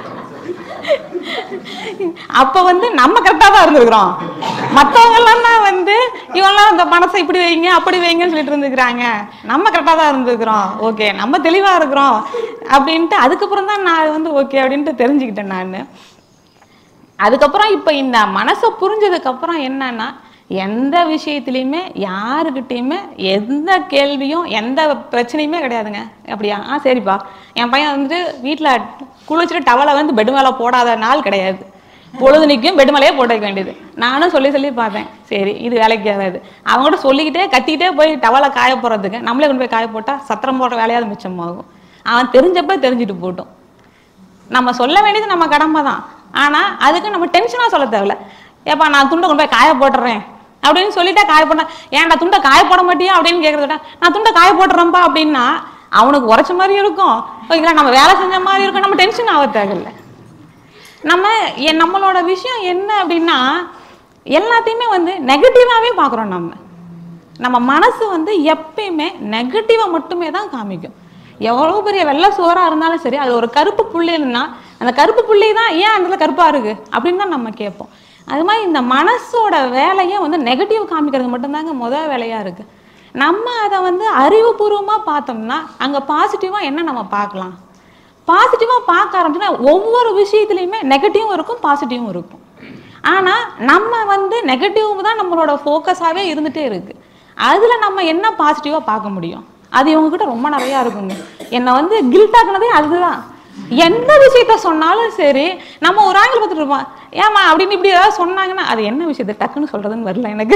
அப்ப வந்து நம்ம கரெக்டாக தான் இருந்திருக்கிறோம் மற்றவங்க எல்லாம் தான் வந்து இவங்கெல்லாம் இந்த மனசை இப்படி வைங்க அப்படி வைங்கன்னு சொல்லிட்டு இருந்துக்கிறாங்க நம்ம கரெக்டாக தான் இருந்துக்கிறோம் ஓகே நம்ம தெளிவா இருக்கிறோம் அப்படின்ட்டு அதுக்கப்புறம் தான் நான் வந்து ஓகே அப்படின்ட்டு தெரிஞ்சுக்கிட்டேன் நான் அதுக்கப்புறம் இப்போ இந்த மனசை புரிஞ்சதுக்கு அப்புறம் என்னன்னா எந்த விஷயத்துலையுமே யாருக்கிட்டேயுமே எந்த கேள்வியும் எந்த பிரச்சனையுமே கிடையாதுங்க அப்படியா ஆ சரிப்பா என் பையன் வந்துட்டு வீட்டில் குளிச்சுட்டு டவலை வந்து பெட் மேலே போடாத நாள் கிடையாது பொழுதுனிக்கும் பெட் மேலேயே போட்டு வைக்க வேண்டியது நானும் சொல்லி சொல்லி பார்த்தேன் சரி இது வேலைக்கு ஆகாது அவங்ககிட்ட சொல்லிக்கிட்டே கத்திக்கிட்டே போய் டவலை காய போடுறதுக்கு நம்மளே கொண்டு போய் காய போட்டால் சத்திரம் போடுற வேலையாவது மிச்சமாகும் அவன் தெரிஞ்சப்ப தெரிஞ்சுட்டு போட்டும் நம்ம சொல்ல வேண்டியது நம்ம கடமை தான் ஆனால் அதுக்கு நம்ம டென்ஷனாக சொல்ல தேவையில்ல ஏப்பா நான் துண்டை கொண்டு போய் காய போட்டுறேன் அப்படின்னு சொல்லிட்டா காய போட்டா ஏன்டா துண்டை காய போட மாட்டியா அப்படின்னு கேட்கறத விட நான் துண்டை காய போட்டுறேன்ப்பா அப்படின்னா அவனுக்கு உரைச்ச மாதிரி இருக்கும் ஓகேங்களா நம்ம வேலை செஞ்ச மாதிரி இருக்கும் நம்ம டென்ஷன் ஆக தேவையில்லை நம்ம எ- நம்மளோட விஷயம் என்ன அப்படின்னா எல்லாத்தையுமே வந்து நெகட்டிவாகவே பார்க்குறோம் நம்ம நம்ம மனசு வந்து எப்பயுமே நெகட்டிவை மட்டுமே தான் காமிக்கும் எவ்வளோ பெரிய வெள்ளை சுவராக இருந்தாலும் சரி அது ஒரு கருப்பு புள்ளின்னா அந்த கருப்பு புள்ளி தான் ஏன் அந்த இடத்துல கருப்பாக இருக்குது அப்படின்னு தான் நம்ம கேட்போம் அது மாதிரி இந்த மனசோட வேலையே வந்து நெகட்டிவ் காமிக்கிறது மட்டும்தாங்க முதல் வேலையாக இருக்குது நம்ம அதை வந்து அறிவுபூர்வமாக பார்த்தோம்னா அங்கே பாசிட்டிவாக என்ன நம்ம பார்க்கலாம் பாசிட்டிவாக பார்க்க ஆரம்பிச்சுன்னா ஒவ்வொரு விஷயத்துலையுமே நெகட்டிவும் இருக்கும் பாசிட்டிவும் இருக்கும் ஆனால் நம்ம வந்து நெகட்டிவ் தான் நம்மளோட ஃபோக்கஸாகவே இருந்துகிட்டே இருக்கு அதில் நம்ம என்ன பாசிட்டிவாக பார்க்க முடியும் அது இவங்ககிட்ட ரொம்ப நிறையா இருக்குங்க என்னை வந்து கில்ட் ஆக்குனதே அதுதான் எந்த விஷயத்த சொன்னாலும் சரி நம்ம ஒரு ஆங்கிள் பார்த்துட்டு இருப்போம் ஏமா அப்படின்னு இப்படி ஏதாவது சொன்னாங்கன்னா அது என்ன விஷயத்த டக்குன்னு சொல்றதுன்னு வரல எனக்கு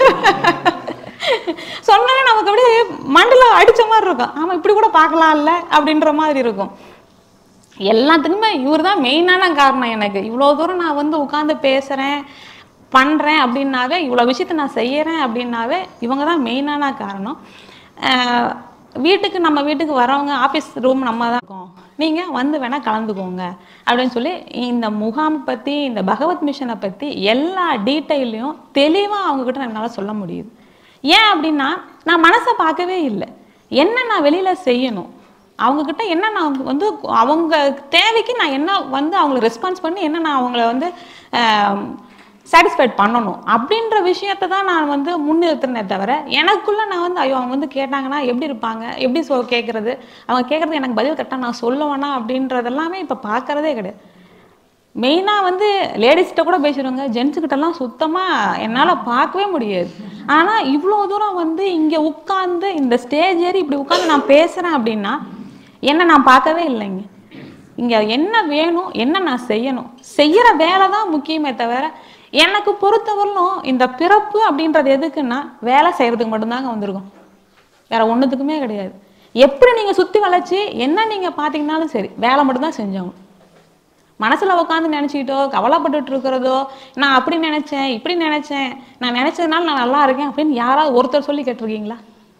சொன்னாலே நமக்கு அப்படியே மண்டல அடிச்ச மாதிரி இருக்கும் ஆமா இப்படி கூட பார்க்கலாம்ல அப்படின்ற மாதிரி இருக்கும் எல்லாத்துக்குமே இவர் தான் மெயினான காரணம் எனக்கு இவ்வளோ தூரம் நான் வந்து உட்காந்து பேசுகிறேன் பண்ணுறேன் அப்படின்னாவே இவ்வளோ விஷயத்த நான் செய்யறேன் அப்படின்னாவே இவங்க தான் மெயினான காரணம் அஹ் வீட்டுக்கு நம்ம வீட்டுக்கு வரவங்க ஆஃபீஸ் ரூம் நம்ம தான் இருக்கோம் நீங்கள் வந்து வேணால் கலந்துக்கோங்க அப்படின்னு சொல்லி இந்த முகாம் பற்றி இந்த பகவத் மிஷனை பற்றி எல்லா டீட்டெயிலையும் தெளிவாக அவங்கக்கிட்ட என்னால் சொல்ல முடியுது ஏன் அப்படின்னா நான் மனசை பார்க்கவே இல்லை என்ன நான் வெளியில் செய்யணும் அவங்கக்கிட்ட என்ன நான் வந்து அவங்க தேவைக்கு நான் என்ன வந்து அவங்களுக்கு ரெஸ்பான்ஸ் பண்ணி என்ன நான் அவங்கள வந்து சாட்டிஸ்ஃபைட் பண்ணணும் அப்படின்ற விஷயத்தை தான் நான் வந்து முன்னிறுத்தினே தவிர எனக்குள்ளே நான் வந்து ஐயோ அவங்க வந்து கேட்டாங்கன்னா எப்படி இருப்பாங்க எப்படி சொ கேட்குறது அவங்க கேட்குறது எனக்கு பதில் கரெக்டாக நான் சொல்லுவேனா அப்படின்றது எல்லாமே இப்போ பார்க்கறதே கிடையாது மெயினாக வந்து லேடிஸ்கிட்ட கூட பேசிடுவாங்க ஜென்ஸுக்கிட்டலாம் சுத்தமாக என்னால் பார்க்கவே முடியாது ஆனால் இவ்வளோ தூரம் வந்து இங்கே உட்காந்து இந்த ஸ்டேஜ் ஏறி இப்படி உட்காந்து நான் பேசுகிறேன் அப்படின்னா என்ன நான் பார்க்கவே இல்லைங்க இங்கே என்ன வேணும் என்ன நான் செய்யணும் செய்கிற வேலை தான் முக்கியமே தவிர எனக்கு பொறுத்தவரையிலும் இந்த பிறப்பு அப்படின்றது எதுக்குன்னா வேலை செய்கிறதுக்கு மட்டும்தாங்க வந்திருக்கும் வேற ஒன்றுத்துக்குமே கிடையாது எப்படி நீங்கள் சுற்றி வளைச்சி என்ன நீங்கள் பார்த்தீங்கன்னாலும் சரி வேலை மட்டும்தான் செஞ்சவங்க மனசுல உட்காந்து நினைச்சுக்கிட்டோ கவலைப்பட்டுட்டு இருக்கிறதோ நான் அப்படி நினைச்சேன் இப்படி நினைச்சேன் நான் நினைச்சதுனால நான் நல்லா இருக்கேன் அப்படின்னு யாராவது ஒருத்தர் சொல்லி கேட்டிருக்கீங்களா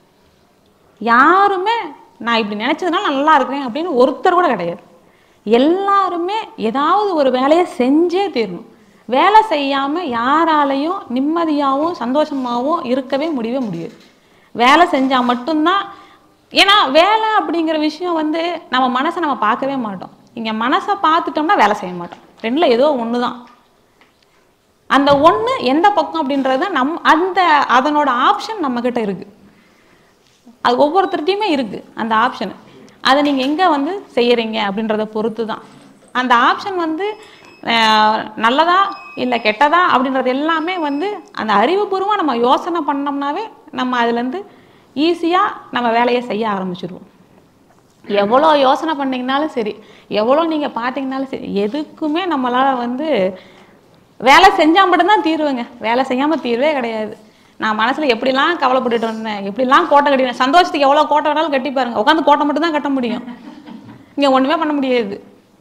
யாருமே நான் இப்படி நினைச்சதுனால நான் நல்லா இருக்கேன் அப்படின்னு ஒருத்தர் கூட கிடையாது எல்லாருமே ஏதாவது ஒரு வேலையை செஞ்சே தீரணும் வேலை செய்யாம யாராலையும் நிம்மதியாகவும் சந்தோஷமாகவும் இருக்கவே முடியவே முடியாது வேலை செஞ்சா மட்டும்தான் ஏன்னா வேலை அப்படிங்கிற விஷயம் வந்து நம்ம மனசை நம்ம பார்க்கவே மாட்டோம் இங்க மனசை பார்த்துட்டோம்னா வேலை செய்ய மாட்டோம் ரெண்டுல ஏதோ ஒன்று தான் அந்த ஒண்ணு எந்த பக்கம் அப்படின்றது நம் அந்த அதனோட ஆப்ஷன் நம்மக்கிட்ட இருக்கு அது ஒவ்வொருத்தர்கிட்டையுமே இருக்கு அந்த ஆப்ஷன் அதை நீங்க எங்க வந்து செய்யறீங்க அப்படின்றத பொறுத்து தான் அந்த ஆப்ஷன் வந்து அஹ், நல்லதா இல்லை கெட்டதா அப்படின்றது எல்லாமே வந்து அந்த அறிவுபூர்வமாக நம்ம யோசனை பண்ணோம்னாவே நம்ம அதுலேருந்து ஈஸியாக நம்ம வேலையை செய்ய ஆரம்பிச்சிடுவோம் எவ்வளோ யோசனை பண்ணீங்கனாலும் சரி எவ்வளோ நீங்கள் பார்த்தீங்கனாலும் சரி எதுக்குமே நம்மளால் வந்து வேலை செஞ்சால் மட்டும்தான் தீருவேங்க வேலை செய்யாமல் தீர்வே கிடையாது நான் மனசில் எப்படிலாம் கவலைப்பட்டுட்டு வந்தேன் எப்படிலாம் கோட்டை கட்டினேன் சந்தோஷத்துக்கு எவ்வளோ கோட்டை வேணாலும் கட்டி பாருங்க உட்காந்து கோட்டை மட்டும் தான் கட்ட முடியும் இங்கே ஒன்றுமே பண்ண முடியாது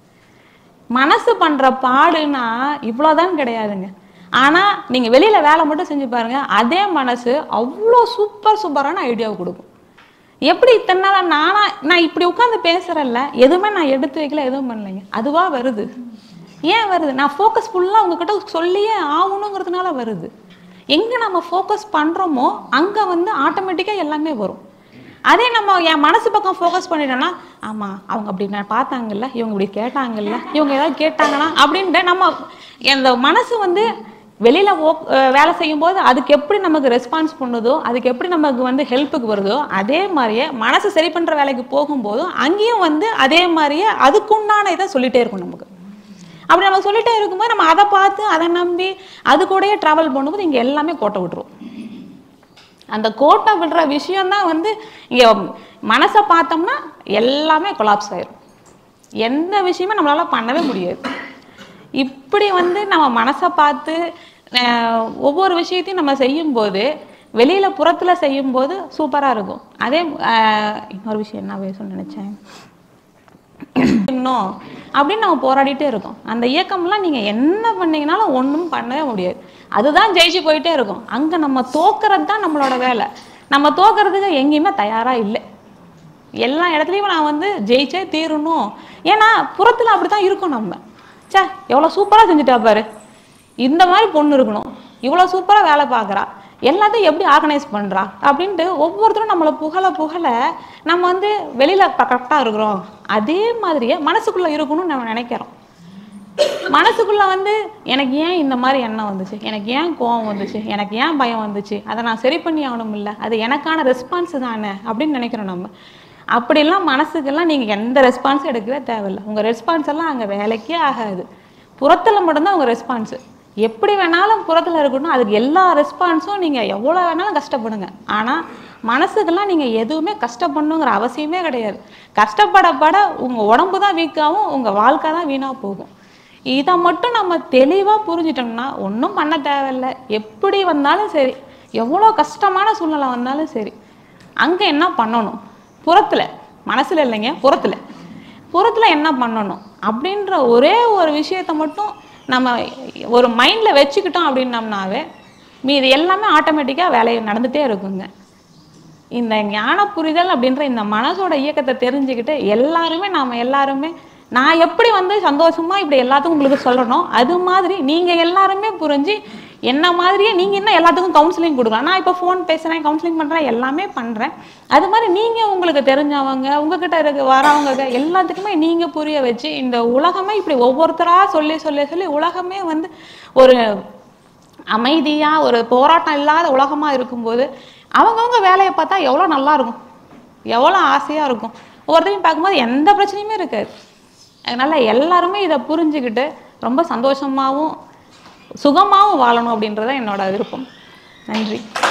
மனசு பண்ணுற பாடுனா இவ்வளோதான் கிடையாதுங்க ஆனால் நீங்கள் வெளியில் வேலை மட்டும் செஞ்சு பாருங்க அதே மனசு அவ்வளோ சூப்பர் சூப்பரான ஐடியாவை கொடுக்கும் எப்படி இத்தனை நாளா நானா நான் இப்படி உட்காந்து பேசுறேன்ல எதுவுமே நான் எடுத்து வைக்கல எதுவும் பண்ணலைங்க அதுவா வருது ஏன் வருது நான் ஃபோக்கஸ் ஃபுல்லாக உங்ககிட்ட சொல்லியே ஆகணுங்கிறதுனால வருது எங்கே நம்ம ஃபோக்கஸ் பண்ணுறோமோ அங்கே வந்து ஆட்டோமேட்டிக்காக எல்லாமே வரும் அதே நம்ம என் மனசு பக்கம் ஃபோக்கஸ் பண்ணிட்டோம்னா ஆமாம் அவங்க அப்படி நான் பார்த்தாங்கல்ல இவங்க இப்படி கேட்டாங்கல்ல இவங்க ஏதாவது கேட்டாங்கன்னா அப்படின்ட்டு நம்ம அந்த மனசு வந்து வெளியில் ஓ அஹ் வேலை செய்யும்போது அதுக்கு எப்படி நமக்கு ரெஸ்பான்ஸ் பண்ணுதோ அதுக்கு எப்படி நமக்கு வந்து ஹெல்ப்புக்கு வருதோ அதே மாதிரியே மனசு சரி பண்ணுற வேலைக்கு போகும்போதும் அங்கேயும் வந்து அதே மாதிரியே அதுக்குண்டான இதை சொல்லிட்டே இருக்கும் நமக்கு அப்படி நம்ம சொல்லிட்டே இருக்கும்போது நம்ம அதை பார்த்து அதை நம்பி அது கூடயே ட்ராவல் பண்ணும்போது இங்கே எல்லாமே கோட்டை விட்டுரும் அந்த கோட்டை விடுற விஷயம்தான் வந்து இங்கே மனசை பார்த்தோம்னா எல்லாமே கொலாப்ஸ் ஆயிரும் எந்த விஷயமும் நம்மளால பண்ணவே முடியாது இப்படி வந்து நம்ம மனசை பார்த்து அஹ், ஒவ்வொரு விஷயத்தையும் நம்ம செய்யும்போது வெளியில புறத்துல செய்யும்போது சூப்பரா இருக்கும் அதே அஹ், இன்னொரு விஷயம் என்ன பேசணும்னு நினைச்சேன் இன்னும் அப்படின்னு நம்ம போராடிட்டே இருக்கோம் அந்த இயக்கம்லாம் நீங்க என்ன பண்ணீங்கனாலும் ஒண்ணும் பண்ணவே முடியாது அதுதான் ஜெயிச்சு போயிட்டே இருக்கும் அங்க நம்ம தோக்குறது தான் நம்மளோட வேலை நம்ம தோக்குறதுக்கு எங்கேயுமே தயாரா இல்லை எல்லா இடத்துலையும் நான் வந்து ஜெயிச்சே தீரணும் ஏன்னா புறத்துல அப்படித்தான் இருக்கும் நம்ம ச்சே எவ்வளோ சூப்பராக செஞ்சுட்டா பாரு இந்த மாதிரி பொண்ணு இருக்கணும் இவ்வளோ சூப்பராக வேலை பார்க்குறா எல்லாத்தையும் எப்படி ஆர்கனைஸ் பண்ணுறா அப்படின்ட்டு ஒவ்வொருத்தரும் நம்மளை புகழ புகழ நம்ம வந்து வெளியில் கரெக்டாக இருக்கிறோம் அதே மாதிரியே மனசுக்குள்ளே இருக்கணும்னு நம்ம நினைக்கிறோம் மனசுக்குள்ள வந்து எனக்கு ஏன் இந்த மாதிரி எண்ணம் வந்துச்சு எனக்கு ஏன் கோவம் வந்துச்சு எனக்கு ஏன் பயம் வந்துச்சு அதை நான் சரி பண்ணி ஆகணும் இல்லை அது எனக்கான ரெஸ்பான்ஸ் தானே அப்படின்னு நினைக்கிறோம் நம்ம அப்படிலாம் மனசுக்கெல்லாம் நீங்கள் எந்த ரெஸ்பான்ஸும் எடுக்கவே தேவையில்லை உங்கள் ரெஸ்பான்ஸ் எல்லாம் அங்கே வேலைக்கே ஆகாது புறத்தில் மட்டும்தான் உங்கள் ரெஸ்பான்ஸு எப்படி வேணாலும் புறத்தில் இருக்கணும் அதுக்கு எல்லா ரெஸ்பான்ஸும் நீங்கள் எவ்வளோ வேணாலும் கஷ்டப்படுங்க ஆனால் மனசுக்கெல்லாம் நீங்கள் எதுவுமே கஷ்டப்படணுங்கிற அவசியமே கிடையாது கஷ்டப்படப்பட உங்கள் உடம்பு தான் வீக்காகும் உங்கள் வாழ்க்கை தான் வீணாக போகும் இதை மட்டும் நம்ம தெளிவாக புரிஞ்சிட்டோம்னா ஒன்றும் பண்ண தேவையில்லை எப்படி வந்தாலும் சரி எவ்வளோ கஷ்டமான சூழ்நிலை வந்தாலும் சரி அங்கே என்ன பண்ணணும் புறத்தில் மனசில் இல்லைங்க புறத்தில் புறத்தில் என்ன பண்ணணும் அப்படின்ற ஒரே ஒரு விஷயத்தை மட்டும் நம்ம ஒரு மைண்டில் வச்சுக்கிட்டோம் அப்படின்னம்னாவே மீது எல்லாமே ஆட்டோமேட்டிக்காக வேலையை நடந்துகிட்டே இருக்குங்க இந்த ஞான புரிதல் அப்படின்ற இந்த மனசோட இயக்கத்தை தெரிஞ்சுக்கிட்டு எல்லாருமே நாம எல்லாருமே நான் எப்படி வந்து சந்தோஷமா இப்படி எல்லாத்துக்கும் உங்களுக்கு சொல்றனோ அது மாதிரி நீங்க எல்லாருமே புரிஞ்சு என்ன மாதிரியே நீங்க என்ன எல்லாத்துக்கும் கவுன்சிலிங் கொடுக்கலாம் நான் இப்போ ஃபோன் பேசுறேன் கவுன்சிலிங் பண்றேன் எல்லாமே பண்றேன் அது மாதிரி நீங்க உங்களுக்கு தெரிஞ்சவங்க உங்ககிட்ட இருக்க வரவங்க எல்லாத்துக்குமே நீங்க புரிய வச்சு இந்த உலகமே இப்படி ஒவ்வொருத்தரா சொல்லி சொல்லி சொல்லி உலகமே வந்து ஒரு அமைதியா ஒரு போராட்டம் இல்லாத உலகமா இருக்கும்போது அவங்கவங்க வேலையை பார்த்தா எவ்வளோ நல்லா இருக்கும் எவ்வளோ ஆசையா இருக்கும் ஒவ்வொருத்தரையும் பார்க்கும்போது எந்த பிரச்சனையுமே இருக்காது அதனால எல்லாருமே இதை புரிஞ்சுக்கிட்டு ரொம்ப சந்தோஷமாவும் சுகமாவும் வாழணும் அப்படின்றத என்னோட விருப்பம் நன்றி